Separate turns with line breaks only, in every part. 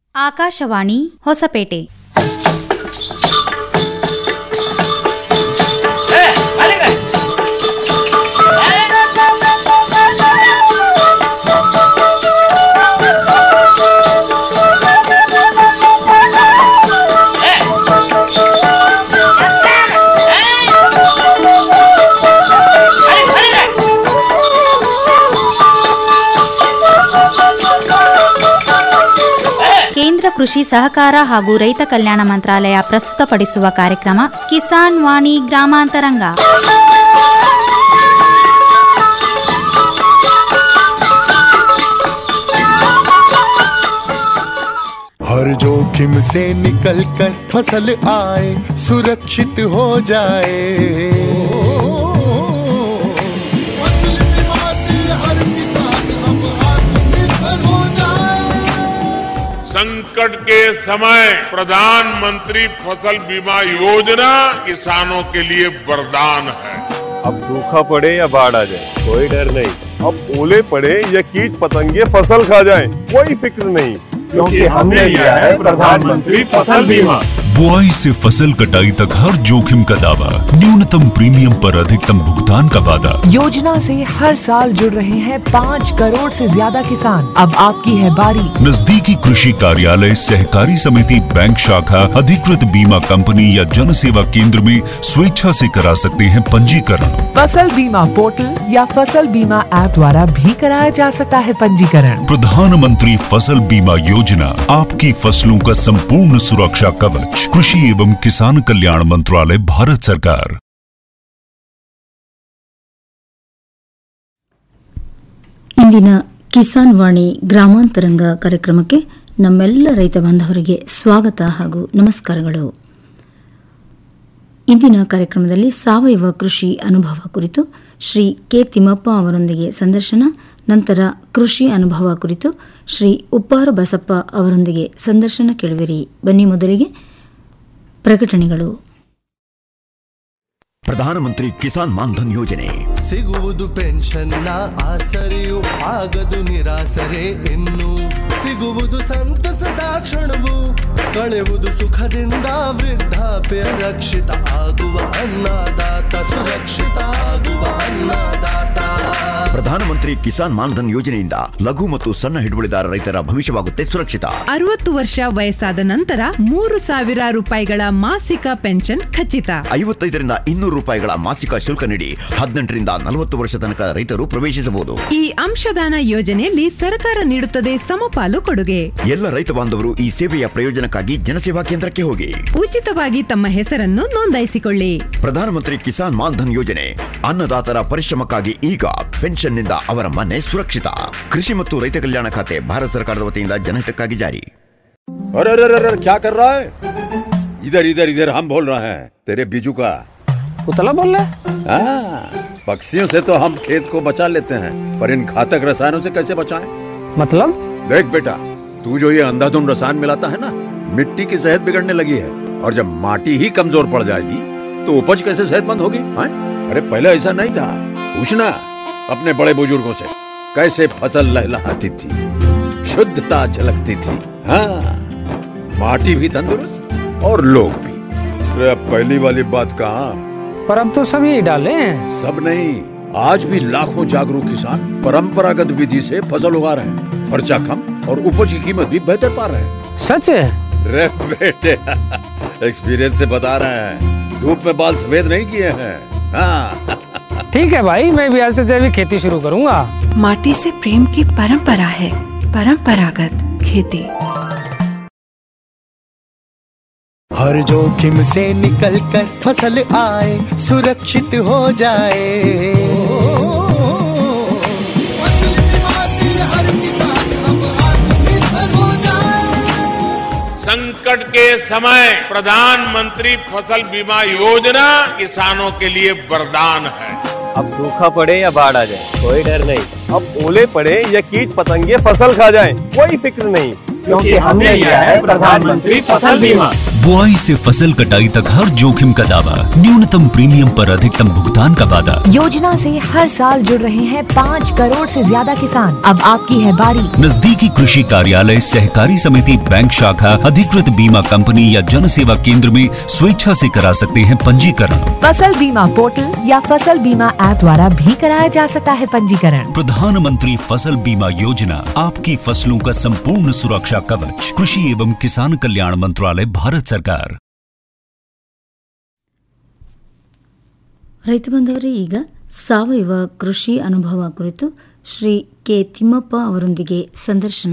ಆಕಾಶವಾಣಿ ಹೊಸಪೇಟೆ ಕೇಂದ್ರ ಕೃಷಿ ಸಹಕಾರ ಹಾಗೂ ರೈತ ಕಲ್ಯಾಣ ಮಂತ್ರಾಲಯ ಪ್ರಸ್ತುತಪಡಿಸುವ ಕಾರ್ಯಕ್ರಮ ಕಿಸಾನ್ ವಾಣಿ ಗ್ರಾಮಾಂತರಂಗ
हर जोखिम से निकल कर फसल आए सुरक्षित हो जाए फसल बीमा से हर किसान अब आत्मनिर्भर हो जाए
संकट के समय प्रधानमंत्री फसल बीमा योजना किसानों के लिए वरदान है
अब सूखा पड़े या बाढ़ आ जाए कोई डर नहीं अब ओले पड़े या कीट पतंगे फसल खा जाए कोई फिक्र नहीं क्योंकि हमने लिया है प्रधानमंत्री फसल बीमा
बुआई से फसल कटाई तक हर जोखिम का दावा न्यूनतम प्रीमियम पर अधिकतम भुगतान का वादा
योजना से हर साल जुड़ रहे हैं पाँच करोड़ से ज्यादा किसान अब आपकी है बारी
नजदीकी कृषि कार्यालय सहकारी समिति बैंक शाखा अधिकृत बीमा कंपनी या जन सेवा केंद्र में स्वेच्छा से करा सकते हैं पंजीकरण
फसल बीमा पोर्टल या फसल बीमा ऐप द्वारा भी कराया जा सकता है पंजीकरण
प्रधानमंत्री फसल बीमा योजना आपकी फसलों का संपूर्ण सुरक्षा कवच कृषि एवं किसान कल्याण मंत्रालय भारत सरकार
ಇಂದಿನ ಕಿಸಾನ್ ವಾಣಿ ಗ್ರಾಮಾಂತರಂಗ ಕಾರ್ಯಕ್ರಮಕ್ಕೆ ನಮ್ಮೆಲ್ಲ ರೈತ ಬಾಂಧವರಿಗೆ ಸ್ವಾಗತ ಹಾಗೂ ನಮಸ್ಕಾರಗಳು ಇಂದಿನ ಕಾರ್ಯಕ್ರಮದಲ್ಲಿ ಸಾವಯವ ಕೃಷಿ ಅನುಭವ ಕುರಿತು ಶ್ರೀ ಕೆ ತಿಮ್ಮಪ್ಪ ಅವರೊಂದಿಗೆ ಸಂದರ್ಶನ ನಂತರ ಕೃಷಿ ಅನುಭವ ಕುರಿತು ಶ್ರೀ ಉಪ್ಪಾರ ಬಸಪ್ಪ ಅವರೊಂದಿಗೆ ಸಂದರ್ಶನ ಕೇಳುವಿರಿ ಬನ್ನಿ ಮೊದಲಿಗೆ ಪ್ರಕಟಣೆಗಳು
ಪ್ರಧಾನಮಂತ್ರಿ ಕಿಸಾನ್ ಮಾನ್ಧನ್ ಯೋಜನೆ
ಸಿಗುವುದು ಪೆನ್ಷನ್ನ ಆಸರೆಯು ಆಗದು ನಿರಾಸರೆ ಇನ್ನು ಸಿಗುವುದು ಸಂತಸದ ಕ್ಷಣವು ಕಳೆಯುವುದು ಸುಖದಿಂದ ವೃದ್ಧಾಪ್ಯ ರಕ್ಷಿತ ಆಗುವ ಅನ್ನದಾತ ಸುರಕ್ಷಿತ ಆಗುವ ಅನ್ನದಾತ
ಪ್ರಧಾನಮಂತ್ರಿ ಕಿಸಾನ್ ಮಾನ್ಧನ್ ಯೋಜನೆಯಿಂದ ಲಘು ಮತ್ತು ಸಣ್ಣ ಹಿಡುವಳಿದಾರ ರೈತರ ಭವಿಷ್ಯವಾಗುತ್ತೆ ಸುರಕ್ಷಿತ
ಅರವತ್ತು ವರ್ಷ ವಯಸ್ಸಾದ ನಂತರ ಮೂರು ಸಾವಿರ ರೂಪಾಯಿಗಳ ಮಾಸಿಕ ಪೆನ್ಷನ್ ಖಚಿತ
ಐವತ್ತೈದರಿಂದ ಇನ್ನೂರು ರೂಪಾಯಿಗಳ ಮಾಸಿಕ ಶುಲ್ಕ ನೀಡಿ ಹದಿನೆಂಟರಿಂದ ನಲವತ್ತು ವರ್ಷ ತನಕ ರೈತರು ಪ್ರವೇಶಿಸಬಹುದು
ಈ ಅಂಶದಾನ ಯೋಜನೆಯಲ್ಲಿ ಸರ್ಕಾರ ನೀಡುತ್ತದೆ ಸಮಪಾಲು ಕೊಡುಗೆ
ಎಲ್ಲ ರೈತ ಬಾಂಧವರು ಈ ಸೇವೆಯ ಪ್ರಯೋಜನಕ್ಕಾಗಿ ಜನಸೇವಾ ಕೇಂದ್ರಕ್ಕೆ ಹೋಗಿ
ಉಚಿತವಾಗಿ ತಮ್ಮ ಹೆಸರನ್ನು ನೋಂದಾಯಿಸಿಕೊಳ್ಳಿ
ಪ್ರಧಾನಮಂತ್ರಿ ಕಿಸಾನ್ ಮಾನ್ಧನ್ ಯೋಜನೆ ಅನ್ನದಾತರ ಪರಿಶ್ರಮಕ್ಕಾಗಿ ಈಗ ಪೆನ್ಷನ್ನಿಂದ ಅವರ ಮನೆ ಸುರಕ್ಷಿತ ಕೃಷಿ ಮತ್ತು ರೈತ ಕಲ್ಯಾಣ ಖಾತೆ ಭಾರತ ಸರ್ಕಾರದ ವತಿಯಿಂದ ಜನಹಿತಕ್ಕಾಗಿ ಜಾರಿ
अरे अरे अरे अरे, क्या कर रहा है इधर इधर इधर हम बोल रहे हैं तेरे बीजू का
पुतला बोल रहा
हाँ, पक्षियों से तो हम खेत को बचा लेते हैं पर इन घातक रसायनों से कैसे बचाएं?
मतलब
देख बेटा तू जो ये अंधाधुंध रसायन मिलाता है ना मिट्टी की सेहत बिगड़ने लगी है और जब माटी ही कमजोर पड़ जाएगी तो उपज कैसे सेहतमंद होगी हाँ? अरे पहले ऐसा नहीं था पूछना अपने बड़े बुजुर्गों से कैसे फसल लहलहाती थी शुद्धता झलकती थी हाँ माटी भी तंदुरुस्त और लोग भी अरे अब पहली वाली बात कहाँ
पर अब तो सब यही डाले हैं
सब नहीं आज भी लाखों जागरूक किसान परंपरागत विधि से फसल उगा रहे हैं खर्चा कम और उपज की कीमत भी बेहतर पा रहे हैं
सच है
रे बेटे एक्सपीरियंस से बता रहे हैं धूप में बाल सफेद नहीं किए हैं हाँ
ठीक है भाई मैं भी आज से जैविक खेती शुरू करूंगा
माटी से प्रेम की परंपरा है परंपरागत खेती
हर जोखिम से निकल कर फसल आए सुरक्षित हो जाए फसल बीमा से हर किसान अब आत्मनिर्भर हो जाए
संकट के समय प्रधानमंत्री फसल बीमा योजना किसानों के लिए वरदान है
अब सूखा पड़े या बाढ़ आ जाए कोई डर नहीं अब ओले पड़े या कीट पतंगे फसल खा जाए कोई फिक्र नहीं क्योंकि हमने लिया है प्रधानमंत्री फसल बीमा
बुआई से फसल कटाई तक हर जोखिम का दावा न्यूनतम प्रीमियम पर अधिकतम भुगतान का वादा
योजना से हर साल जुड़ रहे हैं पाँच करोड़ से ज्यादा किसान अब आपकी है बारी
नजदीकी कृषि कार्यालय सहकारी समिति बैंक शाखा अधिकृत बीमा कंपनी या जन सेवा केंद्र में स्वेच्छा से करा सकते हैं पंजीकरण
फसल बीमा पोर्टल या फसल बीमा ऐप द्वारा भी कराया जा सकता है पंजीकरण
प्रधानमंत्री फसल बीमा योजना आपकी फसलों का संपूर्ण सुरक्षा कवच कृषि एवं किसान कल्याण मंत्रालय भारत सरकार
ರೈತ ಬಂದವರೇ ಈಗ ಸಾವಯವ ಕೃಷಿ ಅನುಭವ ಕುರಿತು ಶ್ರೀ ಕೆ ತಿಮ್ಮಪ್ಪ ಅವರೊಂದಿಗೆ ಸಂದರ್ಶನ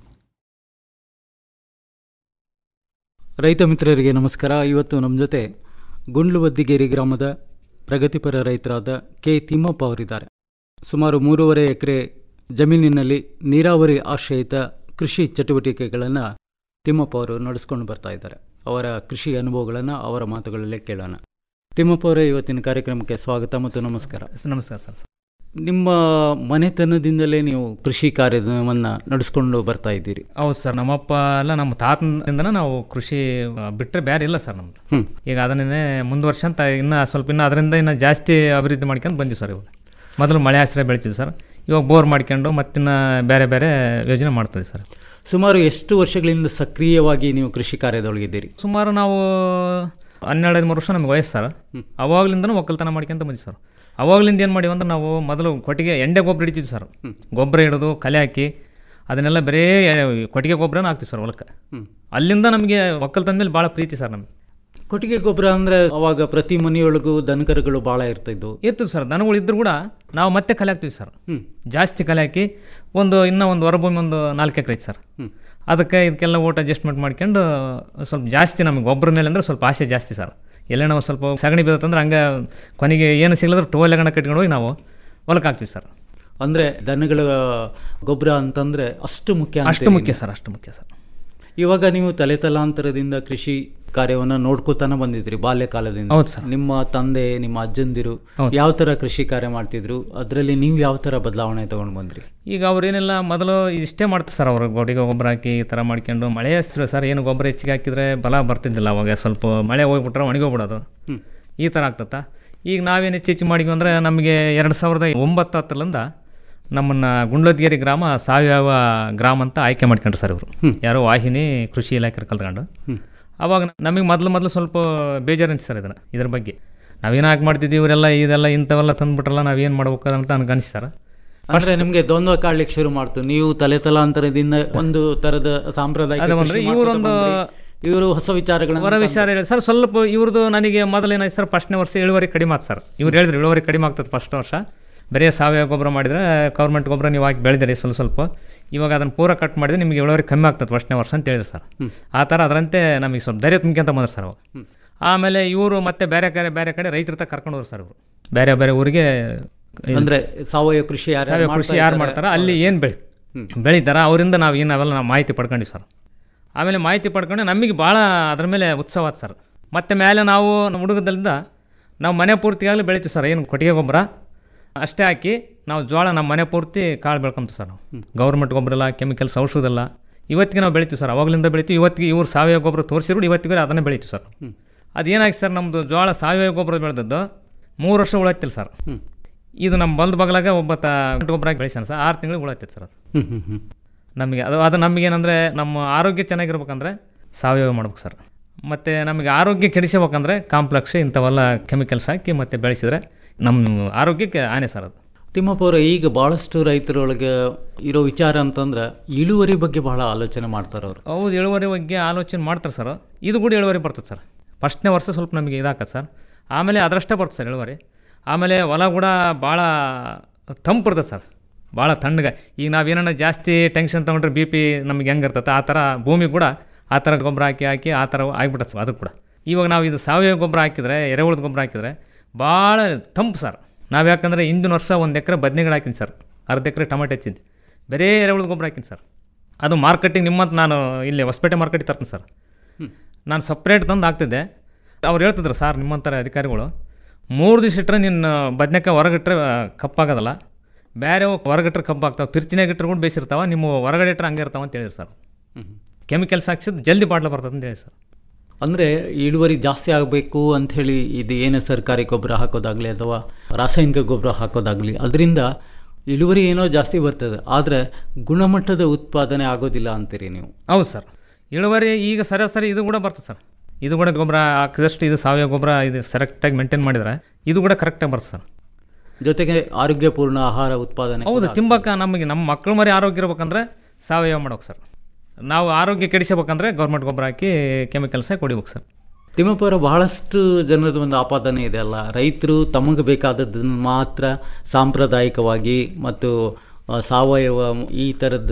ರೈತ ಮಿತ್ರರಿಗೆ ನಮಸ್ಕಾರ ಇವತ್ತು ನಮ್ಮ ಜೊತೆ ಗುಂಡ್ಲುವದ್ದಿಗೇರಿ ಗ್ರಾಮದ ಪ್ರಗತಿಪರ ರೈತರಾದ ಕೆ ತಿಮ್ಮಪ್ಪ ಅವರಿದ್ದಾರೆ ಸುಮಾರು ಮೂರುವರೆ ಎಕರೆ ಜಮೀನಿನಲ್ಲಿ ನೀರಾವರಿ ಆಶ್ರಯಿತ ಕೃಷಿ ಚಟುವಟಿಕೆಗಳನ್ನು ತಿಮ್ಮಪ್ಪ ಅವರು ನಡೆಸ್ಕೊಂಡು ಬರ್ತಾ ಇದ್ದಾರೆ ಅವರ ಕೃಷಿ ಅನುಭವಗಳನ್ನು ಅವರ ಮಾತುಗಳಲ್ಲೇ ಕೇಳೋಣ ತಿಮ್ಮಪ್ಪ ಅವರೇ ಇವತ್ತಿನ ಕಾರ್ಯಕ್ರಮಕ್ಕೆ ಸ್ವಾಗತ ಮತ್ತು ನಮಸ್ಕಾರ
ನಮಸ್ಕಾರ ಸರ್
ನಿಮ್ಮ ಮನೆತನದಿಂದಲೇ ನೀವು ಕೃಷಿ ಕಾರ್ಯವನ್ನು ನಡೆಸ್ಕೊಂಡು ಬರ್ತಾ ಇದ್ದೀರಿ
ಹೌದು ಸರ್ ನಮ್ಮಪ್ಪ ಎಲ್ಲ ನಮ್ಮ ತಾತನಿಂದನೇ ನಾವು ಕೃಷಿ ಬಿಟ್ಟರೆ ಬೇರೆ ಇಲ್ಲ ಸರ್ ನಮ್ದು
ಹ್ಮ್.
ಈಗ ಅದನ್ನೇ ಮುಂದುವರ್ಷ ಅಂತ ಇನ್ನು ಸ್ವಲ್ಪ ಇನ್ನು ಅದರಿಂದ ಇನ್ನು ಜಾಸ್ತಿ ಅಭಿವೃದ್ಧಿ ಮಾಡ್ಕೊಂಡು ಬಂದಿವಿ ಸರ್ ಇವಾಗ ಮೊದಲು ಮಳೆ ಆಶ್ರಯ ಬೆಳಿತೀವಿ ಸರ್ ಇವಾಗ ಬೋರ್ ಮಾಡ್ಕೊಂಡು ಮತ್ತಿನ್ನು ಬೇರೆ ಬೇರೆ ಯೋಜನೆ ಮಾಡ್ತೀವಿ ಸರ್
ಸುಮಾರು ಎಷ್ಟು ವರ್ಷಗಳಿಂದ ಸಕ್ರಿಯವಾಗಿ ನೀವು ಕೃಷಿ ಕಾರ್ಯದೊಳಗಿದ್ದೀರಿ
ಸುಮಾರು ನಾವು ಹನ್ನೆರಡು ಹದಿಮೂರು ವರ್ಷ ನಮ್ಗೆ ವಯಸ್ಸು ಸರ್ ಅವಾಗ್ಲಿಂದನೂ ಒಕ್ಕಲ್ತನ ಮಾಡ್ಕೊಂತ ಬಂದಿವಿ ಸರ್ ಅವಾಗ್ಲಿಂದ ಏನು ಮಾಡಿವಿ ಅಂದ್ರೆ ನಾವು ಮೊದಲು ಕೊಟ್ಟಿಗೆ ಎಂಡೆ ಗೊಬ್ಬರ ಹಿಡಿತೀವಿ ಸರ್ ಗೊಬ್ಬರ ಹಿಡಿದು ಕಲೆ ಹಾಕಿ ಅದನ್ನೆಲ್ಲ ಬರೇ ಕೊಟ್ಟಿಗೆ ಗೊಬ್ಬರನ ಹಾಕ್ತೀವಿ ಸರ್ ಹೊಲಕ್ಕೆ ಅಲ್ಲಿಂದ ನಮಗೆ ಒಕ್ಕಲ್ತನ ಮೇಲೆ ಭಾಳ ಪ್ರೀತಿ ಸರ್ ನಮಗೆ
ಕೊಟ್ಟಿಗೆ ಗೊಬ್ಬರ ಅಂದ್ರೆ ಅವಾಗ ಪ್ರತಿ ಮನೆಯೊಳಗೂ ದನಕರುಗಳು ಭಾಳ ಇರ್ತಿದ್ವು
ಇರ್ತದೆ ಸರ್ ದನಗಳು ಇದ್ರೂ ಕೂಡ ನಾವು ಮತ್ತೆ ಕಲೆ ಹಾಕ್ತೀವಿ ಸರ್ ಜಾಸ್ತಿ ಕಲೆ ಹಾಕಿ ಒಂದು ಇನ್ನೂ ಒಂದು ಹೊರಭೂಮಿ ಒಂದು ನಾಲ್ಕು ಎಕರೆ ಐತೆ ಸರ್ ಅದಕ್ಕೆ ಇದಕ್ಕೆಲ್ಲ ಓಟ್ ಅಡ್ಜಸ್ಟ್ಮೆಂಟ್ ಮಾಡ್ಕೊಂಡು ಸ್ವಲ್ಪ ಜಾಸ್ತಿ ನಮಗೆ ಗೊಬ್ಬರ ಮೇಲೆ ಅಂದರೆ ಸ್ವಲ್ಪ ಆಸೆ ಜಾಸ್ತಿ ಸರ್ ಎಲ್ಲ ನಾವು ಸ್ವಲ್ಪ ಸಗಣಿ ಬೀಳುತ್ತಂದ್ರೆ ಹಂಗೆ ಕೊನೆಗೆ ಏನು ಸಿಗಲಿದ್ರೆ ಟೋಲೆಗಣ ಕಟ್ಕೊಂಡು ಹೋಗಿ ನಾವು ಹೊಲಕ್ಕೆ ಹಾಕ್ತೀವಿ ಸರ್
ಅಂದ್ರೆ ದನಗಳ ಗೊಬ್ಬರ ಅಂತಂದ್ರೆ ಅಷ್ಟು ಮುಖ್ಯ ಅಂತ
ಅಷ್ಟು ಮುಖ್ಯ ಸರ್ ಅಷ್ಟು ಮುಖ್ಯ ಸರ್
ಇವಾಗ ನೀವು ತಲೆ ತಲಾಂತರದಿಂದ ಕೃಷಿ ಕಾರ್ಯವನ್ನ ನೋಡ್ಕೋತಾನ ಬಂದಿದ್ರಿ ಬಾಲ್ಯ ಕಾಲದಿಂದ
ಹೌದು ಸರ್.
ನಿಮ್ಮ ತಂದೆ ನಿಮ್ಮ ಅಜ್ಜಂದಿರು
ಹೌದು
ಯಾವ ತರ ಕೃಷಿ ಕಾರ್ಯ ಮಾಡ್ತಿದ್ರು ಅದರಲ್ಲಿ ನೀವು ಯಾವ ತರ ಬದಲಾವಣೆ ತಗೊಂಡು ಬಂದ್ರಿ
ಈಗ ಅವ್ರೇನೆಲ್ಲ ಮೊದಲು ಇಷ್ಟೇ ಮಾಡ್ತಾರೆ ಸರ್ ಅವರು ಗೋಡಿಗೆ ಗೊಬ್ಬರ ಹಾಕಿ ಈ ಥರ ಮಾಡ್ಕೊಂಡು ಮಳೆ ಹೆಸರು ಸರ್ ಏನು ಗೊಬ್ಬರ ಹೆಚ್ಚಿಗೆ ಹಾಕಿದರೆ ಬಲ ಬರ್ತಿದ್ದಿಲ್ಲ ಅವಾಗ ಸ್ವಲ್ಪ ಮಳೆ ಹೋಗ್ಬಿಟ್ರೆ ಒಣಗೋಗ್ಬಿಡೋದು
ಹ್ಮ್.
ಈ ಥರ ಆಗ್ತತ್ತ ಈಗ ನಾವೇನು ಹೆಚ್ಚು ಹೆಚ್ಚು ಮಾಡಿದ್ವಿ ಅಂದರೆ ನಮಗೆ ಎರಡು ಸಾವಿರದ ಒಂಬತ್ತು ಹತ್ತರಿಂದ ನಮ್ಮನ್ನು ಗುಂಡ್ಲದ್ಗೇರಿ ಗ್ರಾಮ ಸಾವಯವ ಗ್ರಾಮ ಅಂತ ಆಯ್ಕೆ ಮಾಡ್ಕೊಂಡ್ರು ಸರ್ ಇವರು ಯಾರೋ ವಾಹಿನಿ ಕೃಷಿ ಇಲಾಖೆ ಕಲ್ತ್ಕೊಂಡು ಅವಾಗ ನಮಗೆ ಮೊದಲು ಮೊದಲು ಸ್ವಲ್ಪ ಬೇಜಾರು ಅನ್ಸಿ ಸರ್ ಇದನ್ನು ಇದ್ರ ಬಗ್ಗೆ ನಾವೇನು ಹಾಕಿ ಮಾಡ್ತಿದ್ವಿ ಇವರೆಲ್ಲ ಇದೆಲ್ಲ ಇಂಥವೆಲ್ಲ ತಂದ್ಬಿಟ್ರಲ್ಲ ನಾವೇನು ಮಾಡ್ಬೇಕು ಅಂತ ನನಗೆ ಅನಿಸಿ ಸರ್
ಅಂದ್ರೆ ನಿಮ್ಗೆ ದ್ವಂದ್ವ ಕಾಡ್ಲಿಕ್ಕೆ ಶುರು ಮಾಡ್ತು ನೀವು ತಲೆ ತಲಾಂತರದಿಂದ ಒಂದು ತರದ ಸಾಂಪ್ರದಾಯಿಕ
ಅದು ಬಂದ್ರೆ
ಕೃಷಿ ಮಾಡ್ಕೊತ
ಇವರೊಂದು
ಬಂದ್ರಿ. ಇವರು ಹೊಸ ವಿಚಾರಗಳನ್ನು
ಹೊರ ವಿಚಾರ ಹೇಳಿ ಸರ್ ಸ್ವಲ್ಪ ಇವ್ರದ್ದು ನನಗೆ ಮೊದಲೇನಾಯ್ತು ಸರ್ ಫಸ್ಟ್ನೇ ವರ್ಷ ಇಳುವರಿ ಕಡಿಮೆ ಆಯ್ತು ಸರ್ ಇವ್ರು ಹೇಳಿದ್ರು ಇಳುವರಿ ಕಡಿಮೆ ಆಗ್ತದೆ ಫಸ್ಟ್ ವರ್ಷ ಬರೀ ಸಾವಯವ ಗೊಬ್ಬರ ಮಾಡಿದರೆ ಗೌರ್ಮೆಂಟ್ ಗೊಬ್ಬರ ನೀವು ಹಾಕಿ ಬೆಳೆದಿರಿ ಸ್ವಲ್ಪ ಸ್ವಲ್ಪ ಇವಾಗ ಅದನ್ನು ಪೂರ ಕಟ್ ಮಾಡಿದ್ರೆ ನಿಮಗೆ ಇಳುವರಿ ಕಮ್ಮಿ ಆಗ್ತದೆ ಫಸ್ಟ್ನೇ ವರ್ಷ ಅಂತ ಹೇಳಿದ್ರು ಸರ್ ಆ ಥರ ಅದರಂತೆ ನಮಗೆ ಸ್ವಲ್ಪ ಧೈರ್ಯ ತುಂಬ್ಕೊಂತ ಬಂದ್ರು ಸರ್ ಅವಾಗ ಆಮೇಲೆ ಇವರು ಮತ್ತೆ ಬೇರೆ ಕಡೆ ಬೇರೆ ಕಡೆ ರೈತರ ತಕ್ಕ ಕರ್ಕೊಂಡು ಹೋದ್ರು ಸರ್ ಇವರು ಬೇರೆ ಬೇರೆ ಊರಿಗೆ
ಅಂದ್ರೆ ಸಾವಯವ ಕೃಷಿ ಯಾರು
ಸಾವಯವ ಕೃಷಿ ಯಾರು ಮಾಡ್ತಾರ ಅಲ್ಲಿ ಏನು ಬೆಳಿ ಬೆಳಿತಾರ ಅವರಿಂದ ನಾವು ಏನು ಅವೆಲ್ಲ ನಾವು ಮಾಹಿತಿ ಪಡ್ಕೊಂಡ್ವಿ ಸರ್ ಆಮೇಲೆ ಮಾಹಿತಿ ಪಡ್ಕೊಂಡು ನಮಗೆ ಭಾಳ ಅದ್ರ ಮೇಲೆ ಉತ್ಸವ ಆಯ್ತು ಸರ್ ಮತ್ತೆ ಮೇಲೆ ನಾವು ನಮ್ಮ ಹುಡುಗದಲ್ಲಿಂದ ನಾವು ಮನೆ ಪೂರ್ತಿಯಾಗಲಿ ಬೆಳಿತೀವಿ ಸರ್ ಏನು ಕೊಟ್ಟಿಗೆ ಗೊಬ್ಬರ ಅಷ್ಟೇ ಹಾಕಿ ನಾವು ಜೋಳ ನಮ್ಮ ಮನೆ ಪೂರ್ತಿ ಕಾಳು ಬೆಳ್ಕೊಂತೀವಿ ಸರ್ ನಾವು ಗೌರ್ಮೆಂಟ್ ಗೊಬ್ಬರ ಎಲ್ಲ ಕೆಮಿಕಲ್ಸ್ ಔಷಧ ಎಲ್ಲ ಇವತ್ತಿಗೆ ನಾವು ಬೆಳಿತೀವಿ ಸರ್ ಅವಾಗಲಿಂದ ಬೆಳಿತೀವಿ ಇವತ್ತಿಗೆ ಇವ್ರು ಸಾವಯವ ಗೊಬ್ಬರ ತೋರಿಸಿದ್ರು ಇವತ್ತಿಗೆ ಅದನ್ನೇ ಬೆಳಿತೀವಿ ಸರ್ ಅದೇನಾಯ್ತು ಸರ್ ನಮ್ಮದು ಜೋಳ ಸಾವಯವ ಗೊಬ್ಬರ ಬೆಳೆದದ್ದು ಮೂರು ವರ್ಷ ಉಳತ್ತಿಲ್ಲ ಸರ್ ಇದು ನಮ್ಮ ಬಲ್ದ ಬಗಲಾಗ ಒಬ್ಬ ತ ಗೊಬ್ಬರ ಹಾಕಿ ಬೆಳೆಸ್ಯಾನ ಸರ್ ಆರು ತಿಂಗಳು ಉಳತ್ತೈತೆ ಸರ್ ಅದು
ಹ್ಮ್ ಹ್ಮ್ ಹ್ಮ್
ನಮಗೆ ಅದು ಅದು ನಮಗೇನಂದರೆ ನಮ್ಮ ಆರೋಗ್ಯ ಚೆನ್ನಾಗಿರ್ಬೇಕಂದ್ರೆ ಸಾವಯವ ಮಾಡ್ಬೇಕು ಸರ್ ಮತ್ತು ನಮಗೆ ಆರೋಗ್ಯ ಕೆಡಿಸ್ಬೇಕಂದ್ರೆ ಕಾಂಪ್ಲೆಕ್ಸ್ ಇಂಥವೆಲ್ಲ ಕೆಮಿಕಲ್ಸ್ ಹಾಕಿ ಮತ್ತೆ ಬೆಳೆಸಿದ್ರೆ ನಮ್ಮ ಆರೋಗ್ಯಕ್ಕೆ ಹಾನಿ ಸರ್ ಅದು
ತಿಮ್ಮಪ್ಪ ಅವರ ಈಗ ಬಹಳಷ್ಟು ರೈತರೊಳಗೆ ಇರೋ ವಿಚಾರ ಅಂತಂದ್ರೆ ಇಳುವರಿ ಬಗ್ಗೆ ಬಹಳ ಆಲೋಚನೆ ಮಾಡ್ತಾರೆ ಅವರು
ಹೌದು ಇಳುವರಿ ಬಗ್ಗೆ ಆಲೋಚನೆ ಮಾಡ್ತಾರೆ ಸರ್ ಇದು ಕೂಡ ಇಳುವರಿ ಬರ್ತದೆ ಸರ್ ಫಸ್ಟ್ನೇ ವರ್ಷ ಸ್ವಲ್ಪ ನಮಗೆ ಇದಾಕತ್ತೆ ಸರ್ ಆಮೇಲೆ ಅದರಷ್ಟೇ ಬರ್ತದೆ ಸರ್ ಇಳುವರಿ ಆಮೇಲೆ ಹೊಲ ಕೂಡ ಭಾಳ ತಂಪು ಇರ್ತದೆ ಸರ್ ಭಾಳ ತಣ್ಣಗೆ ಈಗ ನಾವೇನ ಜಾಸ್ತಿ ಟೆನ್ಷನ್ ತೊಗೊಂಡ್ರೆ ಬಿ ಪಿ ನಮ್ಗೆ ಹೆಂಗೆ ಇರ್ತದೆ ಆ ಥರ ಭೂಮಿ ಕೂಡ ಆ ಥರ ಗೊಬ್ಬರ ಹಾಕಿ ಹಾಕಿ ಆ ಥರ ಆಗಿಬಿಡುತ್ತೆ ಸರ್ ಅದು ಕೂಡ ಇವಾಗ ನಾವು ಇದು ಸಾವಯವ ಗೊಬ್ಬರ ಹಾಕಿದರೆ ಎರೆಹುಳದ ಗೊಬ್ಬರ ಹಾಕಿದರೆ ಭಾಳ ತಂಪು ಸರ್ ನಾವು ಯಾಕಂದರೆ ಹಿಂದಿನ ವರ್ಷ ಒಂದು ಎಕರೆ ಬದನೆಗಳು ಹಾಕಿನಿ ಸರ್ ಅರ್ಧ ಎಕರೆ ಟೊಮೆಟೊ ಹಚ್ಚಿದ್ದೆ ಬರೀ ಎರೆಹುಳದ ಗೊಬ್ಬರ ಹಾಕಿನಿ ಸರ್ ಅದು ಮಾರ್ಕೆಟಿಂಗ್ ನಿಮ್ಮಂತ ನಾನು ಇಲ್ಲಿ ಹೊಸಪೇಟೆ ಮಾರ್ಕೆಟಿಗೆ ತರ್ತೀನಿ ಸರ್ ನಾನು ಸಪ್ರೇಟ್ ತಂದು ಹಾಕ್ತಿದ್ದೆ ಅವ್ರು ಹೇಳ್ತಿದ್ರು ಸರ್ ನಿಮ್ಮಂಥರ ಅಧಿಕಾರಿಗಳು ಮೂರು ದಿವಸ ಇಟ್ಟರೆ ನಿನ್ನ ಬದನೆಕಾಯಿ ಹೊರಗಿಟ್ರೆ ಕಪ್ಪಾಗೋದಲ್ಲ ಬೇರೆ ಹೊರಗಿಟ್ರೆ ಕಪ್ಪಾಗ್ತಾವೆ ಪಿರ್ಚಿನಾಗ ಇಟ್ಟರೆ ಕೂಡ ಬೇಯಿಸಿರ್ತಾವೆ ನಿಮ್ಮ ಹೊರಗಡೆ ಇಟ್ಟರೆ ಹಂಗೆ ಇರ್ತಾವೆ ಅಂತ ಹೇಳಿದ್ರು ಸರ್ ಕೆಮಿಕಲ್ಸ್ ಹಾಕ್ಸಿದ್ದು ಜಲ್ದಿ ಬಾಟ್ಲ ಬರ್ತದೆ ಅಂತ ಹೇಳಿ ಸರ್
ಅಂದರೆ ಇಳುವರಿ ಜಾಸ್ತಿ ಆಗಬೇಕು ಅಂಥೇಳಿ ಇದು ಏನು ಸರ್ಕಾರಿ ಗೊಬ್ಬರ ಹಾಕೋದಾಗಲಿ ಅಥವಾ ರಾಸಾಯನಿಕ ಗೊಬ್ಬರ ಹಾಕೋದಾಗಲಿ ಅದರಿಂದ ಇಳುವರಿ ಏನೋ ಜಾಸ್ತಿ ಬರ್ತದೆ ಆದರೆ ಗುಣಮಟ್ಟದ ಉತ್ಪಾದನೆ ಆಗೋದಿಲ್ಲ ಅಂತೀರಿ ನೀವು
ಹೌದು ಸರ್ ಇಳುವರಿ ಈಗ ಸರಾಸರಿ ಇದು ಕೂಡ ಬರ್ತದೆ ಸರ್ ಇದು ಕೂಡ ಗೊಬ್ಬರ ಹಾಕಿದಷ್ಟು ಇದು ಸಾವಯವ ಗೊಬ್ಬರ ಇದು ಕರೆಕ್ಟಾಗಿ ಮೇಂಟೈನ್ ಮಾಡಿದರೆ ಇದು ಕೂಡ ಕರೆಕ್ಟಾಗಿ ಬರ್ತದೆ ಸರ್
ಜೊತೆಗೆ ಆರೋಗ್ಯಪೂರ್ಣ ಆಹಾರ ಉತ್ಪಾದನೆ
ಹೌದು ತಿಂಬಕ್ಕ ನಮಗೆ ನಮ್ಮ ಮಕ್ಕಳು ಮರಿ ಆರೋಗ್ಯ ಇರ್ಬೇಕಂದ್ರೆ ಸಾವಯವ ಮಾಡ್ಬೇಕು ಸರ್ ನಾವು ಆರೋಗ್ಯ ಕೆಡಿಸಬೇಕಂದ್ರೆ ಗೌರ್ಮೆಂಟ್ ಗೊಬ್ಬರ ಹಾಕಿ ಕೆಮಿಕಲ್ಸೇ ಕುಡಿಬೇಕು ಸರ್
ತಿಮ್ಮಪ್ಪರ ಬಹಳಷ್ಟು ಜನರದ ಒಂದು ಆಪಾದನೆ ಇದೆ ಅಲ್ಲ ರೈತರು ತಮಗೆ ಬೇಕಾದದ್ದನ್ನು ಮಾತ್ರ ಸಾಂಪ್ರದಾಯಿಕವಾಗಿ ಮತ್ತು ಆ, ಸಾವಯವ ಈ ಥರದ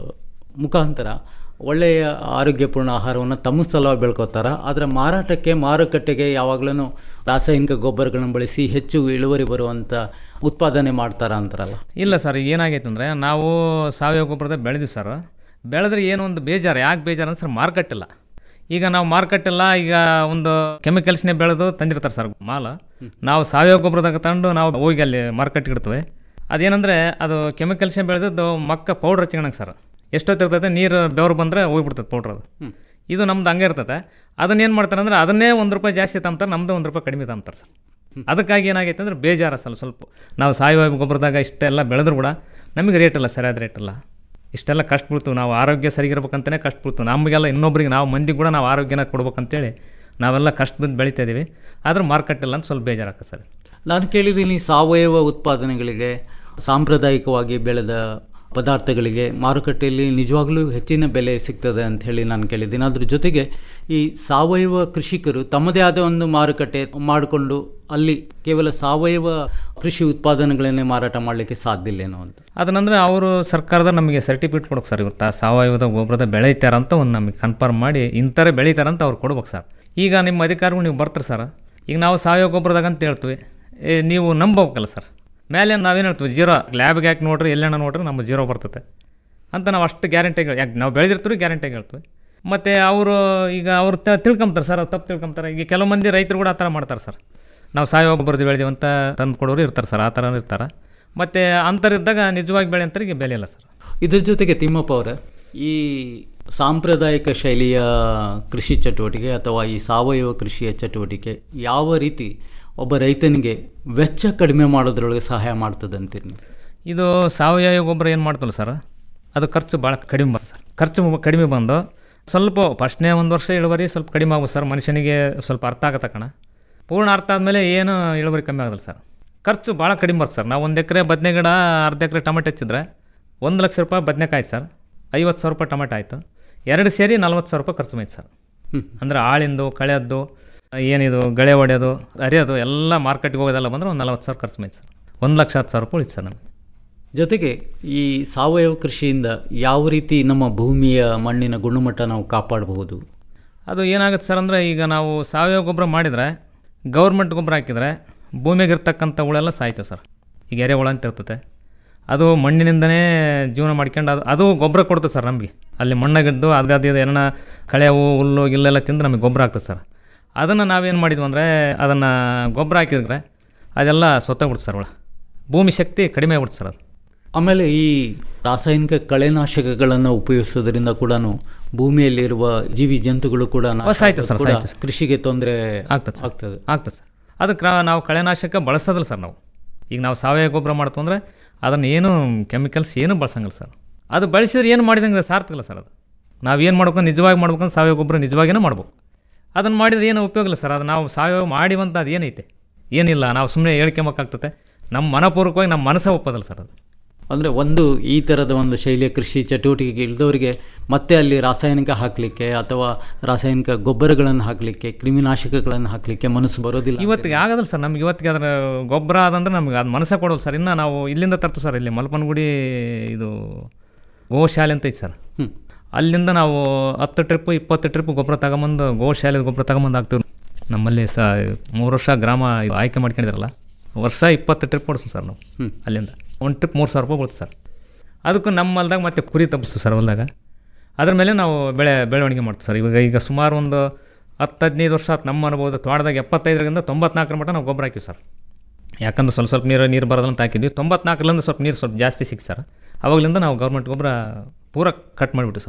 ಮುಖಾಂತರ ಒಳ್ಳೆಯ ಆರೋಗ್ಯಪೂರ್ಣ ಆಹಾರವನ್ನು ತಮ್ಮ ಸಲುವಾಗಿ ಬೆಳ್ಕೋತಾರ ಆದರೆ ಮಾರಾಟಕ್ಕೆ ಮಾರುಕಟ್ಟೆಗೆ ಯಾವಾಗಲೂ ರಾಸಾಯನಿಕ ಗೊಬ್ಬರಗಳನ್ನು ಬಳಸಿ ಹೆಚ್ಚು ಇಳುವರಿ ಬರುವಂಥ ಉತ್ಪಾದನೆ ಮಾಡ್ತಾರ ಅಂತಾರಲ್ಲ
ಇಲ್ಲ ಸರ್ ಏನಾಗೈತೆ ಅಂದರೆ ನಾವು ಸಾವಯವ ಗೊಬ್ಬರದ ಬೆಳೆದ್ವಿ ಸರ್ ಬೆಳೆದ್ರೆ ಏನೋ ಒಂದು ಬೇಜಾರು ಯಾಕೆ ಬೇಜಾರು ಅಂದ್ರೆ ಸರ್ ಮಾರ್ಕೆಟ್ ಇಲ್ಲ ಈಗ ನಾವು ಮಾರ್ಕೆಟ್ ಇಲ್ಲ ಈಗ ಒಂದು ಕೆಮಿಕಲ್ಸ್ನೇ ಬೆಳೆದು ತಂದಿರ್ತಾರೆ ಸರ್ ಮಾಲ ನಾವು ಸಾವಯವ ಗೊಬ್ಬರದಾಗ ತಗೊಂಡು ನಾವು ಹೋಗಿ ಅಲ್ಲಿ ಮಾರ್ಕೆಟ್ಗೆ ಇಡ್ತೇವೆ ಅದೇನಂದರೆ ಅದು ಕೆಮಿಕಲ್ಸ್ನೇ ಬೆಳೆದದ್ದು ಮಕ್ಕ ಪೌಡ್ರ್ ಹಚ್ಕೊಳಂಗೆ ಸರ್ ಎಷ್ಟೊತ್ತಿರ್ತೈತೆ ನೀರು ಬೆವರು ಬಂದರೆ ಹೋಗ್ಬಿಡ್ತದೆ ಪೌಡ್ರ್ ಅದು ಇದು ನಮ್ದು ಹಂಗೆ ಇರ್ತೈತೆ ಅದನ್ನೇನು ಮಾಡ್ತಾರೆ ಅಂದರೆ ಅದನ್ನೇ ಒಂದು ರೂಪಾಯಿ ಜಾಸ್ತಿ ತಮ್ತಾರೆ ನಮ್ಮದು ಒಂದು ರೂಪಾಯಿ ಕಡಿಮೆ ತಮ್ತಾರೆ ಸರ್ ಅದಕ್ಕಾಗಿ ಏನಾಗೈತೆ ಅಂದರೆ ಬೇಜಾರ ಸ್ವಲ್ಪ ಸ್ವಲ್ಪ ನಾವು ಸಾವಯವ ಗೊಬ್ಬರದಾಗ ಇಷ್ಟೆಲ್ಲ ಬೆಳೆದ್ರು ಕೂಡ ನಮಗೆ ರೇಟ್ ಇಲ್ಲ ಸರಿಯಾದ ರೇಟ್ ಇಲ್ಲ ಇಷ್ಟೆಲ್ಲ ಕಷ್ಟ ಬೀಳ್ತೀವಿ ನಾವು ಆರೋಗ್ಯ ಸರಿಗಿರ್ಬೇಕಂತಲೇ ಕಷ್ಟ ಬೀಳ್ತೀವಿ ನಮಗೆಲ್ಲ ಇನ್ನೊಬ್ರಿಗೆ ನಾವು ಮಂದಿಗೆ ಕೂಡ ನಾವು ಆರೋಗ್ಯನ ಕೊಡ್ಬೇಕಂತೇಳಿ ನಾವೆಲ್ಲ ಕಷ್ಟ ಬಿದ್ದು ಬೆಳಿತಾ ಇದ್ದೀವಿ ಆದ್ರೆ ಮಾರ್ಕೆಟ್ ಇಲ್ಲ ಅಂತ ಸ್ವಲ್ಪ ಬೇಜಾರಾಗ್ತದೆ ಸರ್
ನಾನು ಕೇಳಿದ್ದೀನಿ ಸಾವಯವ ಉತ್ಪಾದನೆಗಳಿಗೆ ಸಾಂಪ್ರದಾಯಿಕವಾಗಿ ಬೆಳೆದ ಪದಾರ್ಥಗಳಿಗೆ ಮಾರುಕಟ್ಟೆಯಲ್ಲಿ ನಿಜವಾಗ್ಲೂ ಹೆಚ್ಚಿನ ಬೆಲೆ ಸಿಗ್ತದೆ ಅಂತ ಹೇಳಿ ನಾನು ಕೇಳಿದ್ದೀನಿ ಅದ್ರ ಜೊತೆಗೆ ಈ ಸಾವಯವ ಕೃಷಿಕರು ತಮ್ಮದೇ ಆದ ಒಂದು ಮಾರುಕಟ್ಟೆ ಮಾಡಿಕೊಂಡು ಅಲ್ಲಿ ಕೇವಲ ಸಾವಯವ ಕೃಷಿ ಉತ್ಪಾದನೆಗಳನ್ನೇ ಮಾರಾಟ ಮಾಡಲಿಕ್ಕೆ ಸಾಧ್ಯ ಇಲ್ಲೇನೋ ಅಂತ
ಅದನ್ನಂದ್ರೆ ಅವರು ಸರ್ಕಾರದ ನಮಗೆ ಸರ್ಟಿಫಿಕೇಟ್ ಕೊಡ್ಬೇಕು ಸರ್ ಇವತ್ತು ಸಾವಯವದ ಗೊಬ್ಬರದ ಬೆಳೀತಾರ ಅಂತ ಒಂದು ನಮಗೆ ಕನ್ಫರ್ಮ್ ಮಾಡಿ ಇಂಥರೇ ಬೆಳೀತಾರ ಅಂತ ಅವ್ರು ಕೊಡ್ಬೇಕು ಸರ್ ಈಗ ನಿಮ್ಮ ಅಧಿಕಾರಿಗಳು ನೀವು ಬರ್ತಾರೆ ಸರ್ ಈಗ ನಾವು ಸಾವಯವ ಗೊಬ್ಬರದಾಗ ಅಂತ ಹೇಳ್ತೀವಿ ಏ, ನೀವು ನಂಬೋಬೇಕಲ್ಲ ಸರ್ ಮೇಲೆ ನಾವೇನು ಹೇಳ್ತೀವಿ ಜೀರೋ ಲ್ಯಾಬ್ಗೆ ಯಾಕೆ ನೋಡ್ರಿ ಎಲ್ಲೇನ ನೋಡ್ರಿ ನಮ್ಮ ಜೀರೋ ಬರ್ತದೆ ಅಂತ ನಾವು ಅಷ್ಟು ಗ್ಯಾರಂಟಿಗಳು ಯಾಕೆ ನಾವು ಬೆಳೆದಿರ್ತೀವಿ ಗ್ಯಾರಂಟಿಗೆ ಹೇಳ್ತೀವಿ ಮತ್ತು ಅವರು ಈಗ ಅವ್ರು ತ ತಿಳ್ಕೊಂತಾರೆ ಸರ್ ಅವ್ರು ತಪ್ಪು ತಿಳ್ಕೊಂತಾರೆ ಈಗ ಕೆಲವು ಮಂದಿ ರೈತರು ಕೂಡ ಆ ಥರ ಮಾಡ್ತಾರೆ ಸರ್ ನಾವು ಸಾವಯವ ಗೊಬ್ಬರದ ಬೆಳೆದೀವಿ ಅಂತ ತಂದು ಕೊಡೋರು ಇರ್ತಾರೆ ಸರ್ ಆ ಥರ ಇರ್ತಾರೆ ಮತ್ತು ಅಂಥರಿದ್ದಾಗ ನಿಜವಾಗಿ ಬೆಳೆಯಂತರಿಗೆ ಬೆಲೆ ಇಲ್ಲ ಸರ್
ಇದ್ರ ಜೊತೆಗೆ ತಿಮ್ಮಪ್ಪ ಅವರ ಈ ಸಾಂಪ್ರದಾಯಿಕ ಶೈಲಿಯ ಕೃಷಿ ಚಟುವಟಿಕೆ ಅಥವಾ ಈ ಸಾವಯವ ಕೃಷಿಯ ಚಟುವಟಿಕೆ ಯಾವ ರೀತಿ ಒಬ್ಬ ರೈತನಿಗೆ ವೆಚ್ಚ ಕಡಿಮೆ ಮಾಡೋದ್ರೊಳಗೆ ಸಹಾಯ ಮಾಡ್ತದೆ ಅಂತೀರಿ ನೀವು
ಇದು ಸಾವಯವ ಗೊಬ್ಬರ ಏನು ಮಾಡ್ತಲ್ಲ ಸರ್ ಅದು ಖರ್ಚು ಭಾಳ ಕಡಿಮೆ ಬರ್ತದೆ ಸರ್ ಖರ್ಚು ಕಡಿಮೆ ಬಂದು ಸ್ವಲ್ಪ ಫಸ್ಟ್ನೇ ಒಂದು ವರ್ಷ ಇಳುವರಿ ಸ್ವಲ್ಪ ಕಡಿಮೆ ಆಗುತ್ತೆ ಸರ್ ಮನುಷ್ಯನಿಗೆ ಸ್ವಲ್ಪ ಅರ್ಥ ಆಗತ್ತೆ ಕಣ ಪೂರ್ಣ ಅರ್ಥ ಆದಮೇಲೆ ಏನು ಇಳುವರಿ ಕಮ್ಮಿ ಆಗೋದಿಲ್ಲ ಸರ್ ಖರ್ಚು ಭಾಳ ಕಡಿಮೆ ಬರ್ತದೆ ಸರ್ ನಾವು ಒಂದು ಎಕರೆ ಬದನೆ ಗಿಡ ಅರ್ಧ ಎಕರೆ ಟೊಮೆಟೊ ಹಚ್ಚಿದ್ರೆ ಒಂದು ಲಕ್ಷ ರೂಪಾಯಿ ಬದನೆಕಾಯಿ ಸರ್ ಐವತ್ತು ಸಾವಿರ ರೂಪಾಯಿ ಟೊಮೆಟೊ ಆಯಿತು ಎರಡು ಸೇರಿ ನಲ್ವತ್ತು ಸಾವಿರ ರೂಪಾಯಿ ಖರ್ಚು ಆಯ್ತು ಸರ್ ಅಂದರೆ ಆಳಿಂದು ಕಳೆಯದ್ದು ಏನಿದು ಗಳೆ ಹೊಡೆಯೋದು ಅರಿಯೋದು ಎಲ್ಲ ಮಾರ್ಕೆಟ್ಗೆ ಹೋಗೋದೆಲ್ಲ ಬಂದರೆ ಒಂದು ನಲ್ವತ್ತು ಸಾವಿರ ಖರ್ಚು ಆಯ್ತು ಸರ್ ಒಂದು ಲಕ್ಷ ಹತ್ತು ಸಾವಿರ ರೂಪಾಯಿ ಉಳಿತು ಸರ್ ನಮಗೆ
ಜೊತೆಗೆ ಈ ಸಾವಯವ ಕೃಷಿಯಿಂದ ಯಾವ ರೀತಿ ನಮ್ಮ ಭೂಮಿಯ ಮಣ್ಣಿನ ಗುಣಮಟ್ಟ ನಾವು ಕಾಪಾಡಬಹುದು
ಅದು ಏನಾಗುತ್ತೆ ಸರ್ ಅಂದರೆ ಈಗ ನಾವು ಸಾವಯವ ಗೊಬ್ಬರ ಮಾಡಿದರೆ ಗೌರ್ಮೆಂಟ್ ಗೊಬ್ಬರ ಹಾಕಿದರೆ ಭೂಮಿಯಾಗಿರ್ತಕ್ಕಂಥ ಹುಳೆಲ್ಲ ಸಾಯ್ತವೆ ಸರ್ ಈಗ ಎರೆಹುಳ ಅಂತ ಇರ್ತದೆ ಅದು ಮಣ್ಣಿನಿಂದನೇ ಜೀವನ ಮಾಡ್ಕೊಂಡು ಅದು ಅದು ಗೊಬ್ಬರ ಕೊಡ್ತದೆ ಸರ್ ನಮಗೆ ಅಲ್ಲಿ ಮಣ್ಣಾಗಿದ್ದು ಅದು ಅದು ಏನ ಕಳೆವು ಹುಲ್ಲು ಗಿಲ್ಲೆಲ್ಲ ತಿಂದು ನಮಗೆ ಗೊಬ್ಬರ ಆಗ್ತದೆ ಸರ್ ಅದನ್ನು ನಾವೇನು ಮಾಡಿದ್ವಿ ಅಂದರೆ ಅದನ್ನು ಗೊಬ್ಬರ ಹಾಕಿದ್ರೆ ಅದೆಲ್ಲ ಸೊತ್ತೋಗ್ಬಿಡ್ತು ಸರ್ ಹುಳ ಭೂಮಿ ಶಕ್ತಿ ಕಡಿಮೆ ಆಗ್ಬಿಡ್ತು ಸರ್ ಅದು
ಆಮೇಲೆ ಈ ರಾಸಾಯನಿಕ ಕಳೆನಾಶಕಗಳನ್ನು ಉಪಯೋಗಿಸೋದ್ರಿಂದ ಕೂಡ ಭೂಮಿಯಲ್ಲಿರುವ ಜೀವಿ ಜಂತುಗಳು ಕೂಡ ನಾಶ
ಹೊಸ ಆಯ್ತು ಸರ್,
ಕೂಡ
ಸಾಯ್ತು ಸರ್.
ಕೃಷಿಗೆ ತೊಂದರೆ
ಆಗ್ತದೆ ಸರ್.
ಆಗ್ತದೆ
ಆಗ್ತದೆ ಸರ್ ಅದಕ್ಕೆ ನಾವು ಕಳೆನಾಶಕ ಬಳಸೋದಿಲ್ಲ ಸರ್ ನಾವು ಈಗ ನಾವು ಸಾವಯವ ಗೊಬ್ಬರ ಮಾಡ್ತು ಅಂದರೆ ಅದನ್ನು ಏನು ಕೆಮಿಕಲ್ಸ್ ಏನೂ ಬಳಸಂಗಿಲ್ಲ ಸರ್ ಅದು ಬಳಸಿದ್ರೆ ಏನು ಮಾಡಿದಂಗೆ ಸಾರ್ಥಕಲ್ಲ ಸರ್ ಅದು ನಾವು ಏನು ಮಾಡ್ಬೇಕು ನಿಜವಾಗಿ ಮಾಡ್ಬೇಕಂದ್ರೆ ಸಾವಯವ ಗೊಬ್ಬರ ನಿಜವಾಗಿಯೂ ಮಾಡ್ಬೇಕು ಅದನ್ನು ಮಾಡಿದ್ರೆ ಏನು ಉಪಯೋಗ ಇಲ್ಲ ಸರ್ ಅದು ನಾವು ಸಾವಯವ ಮಾಡಿವಂತ ಅದು ಏನೈತೆ ಏನಿಲ್ಲ ನಾವು ಸುಮ್ಮನೆ ಹೇಳ್ಕೊಂಬೇಕಾಗ್ತದೆ ನಮ್ಮ ಮನಪೂರ್ವಕವಾಗಿ ನಮ್ಮ ಮನಸ್ಸೇ ಒಪ್ಪೋದಲ್ಲ ಸರ್ ಅದು
ಅಂದರೆ ಒಂದು ಈ ಥರದ ಒಂದು ಶೈಲಿಯ ಕೃಷಿ ಚಟುವಟಿಕೆಗೆ ಇಳಿದವರಿಗೆ ಮತ್ತೆ ಅಲ್ಲಿ ರಾಸಾಯನಿಕ ಹಾಕಲಿಕ್ಕೆ ಅಥವಾ ರಾಸಾಯನಿಕ ಗೊಬ್ಬರಗಳನ್ನು ಹಾಕಲಿಕ್ಕೆ ಕ್ರಿಮಿನಾಶಕಗಳನ್ನು ಹಾಕಲಿಕ್ಕೆ ಮನಸ್ಸು ಬರೋದಿಲ್ಲ
ಇವತ್ತಿಗೆ ಆಗೋದಿಲ್ಲ ಸರ್ ನಮ್ಗೆ ಇವತ್ತಿಗೆ ಅದರ ಗೊಬ್ಬರ ಅದಂದ್ರೆ ನಮ್ಗೆ ಅದು ಮನಸ್ಸೇ ಕೊಡೋಲ್ಲ ಸರ್ ಇನ್ನು ನಾವು ಇಲ್ಲಿಂದ ತರ್ತು ಸರ್ ಇಲ್ಲಿ ಮಲ್ಪನಗುಡಿ ಇದು ಗೋಶಾಲೆ ಅಂತ ಐತೆ ಸರ್ ಅಲ್ಲಿಂದ ನಾವು ಹತ್ತು ಟ್ರಿಪ್ ಇಪ್ಪತ್ತು ಟ್ರಿಪ್ ಗೊಬ್ಬರ ತಗೊಂಬಂದು ಗೋಶಾಲೆ ಗೊಬ್ಬರ ತಗೊಂಬಂದು ಹಾಕ್ತೀವಿ ನಮ್ಮಲ್ಲಿ ಸ ಮೂರು ವರ್ಷ ಗ್ರಾಮ ಇದು ಆಯ್ಕೆ ಮಾಡ್ಕೊಂಡಿದ್ರಲ್ಲ ವರ್ಷ ಇಪ್ಪತ್ತು ಟ್ರಿಪ್ ಓಡಿಸ್ತೀವಿ ಸರ್ ನಾವು ಅಲ್ಲಿಂದ ಒಂದು ಟ್ರಿಪ್ ಮೂರು ಸಾವಿರ ರೂಪಾಯಿ ಬೀಳುತ್ತೆ ಸರ್ ಅದಕ್ಕೂ ನಮ್ಮ ಹೊಲ್ದಾಗ ಮತ್ತೆ ಕುರಿ ತಪ್ಪಿಸ್ತೀವಿ ಸರ್ ಹೊಲ್ದಾಗ ಅದ್ರ ಮೇಲೆ ನಾವು ಬೆಳೆ ಬೆಳವಣಿಗೆ ಮಾಡ್ತೀವಿ ಸರ್ ಇವಾಗ ಈಗ ಸುಮಾರು ಒಂದು ಹತ್ತು ಹದಿನೈದು ವರ್ಷ ಆತು ನಮ್ಮ ಅನ್ಬೋದು ತೋಟದಾಗ ಎಪ್ಪತ್ತೈದರಿಂದ ತೊಂಬತ್ನಾಲ್ಕರ ಮಟ್ಟ ನಾವು ಗೊಬ್ಬರ ಹಾಕಿವಿ ಸರ್ ಯಾಕಂದ್ರೆ ಸ್ವಲ್ಪ ಸ್ವಲ್ಪ ನೀರು ನೀರು ಬರೋದಂತ ಹಾಕಿದ್ವಿ ತೊಂಬತ್ನಾಲ್ಕರಿಂದ ಸ್ವಲ್ಪ ನೀರು ಸ್ವಲ್ಪ ಜಾಸ್ತಿ ಸಿಕ್ತು ಸರ್ ಅವಾಗಲಿಂದ ನಾವು ಗೌರ್ಮೆಂಟ್ ಗೊಬ್ಬರ ಪೂರ ಕಟ್ ಮಾಡಿಬಿಟ್ಟು ಸರ್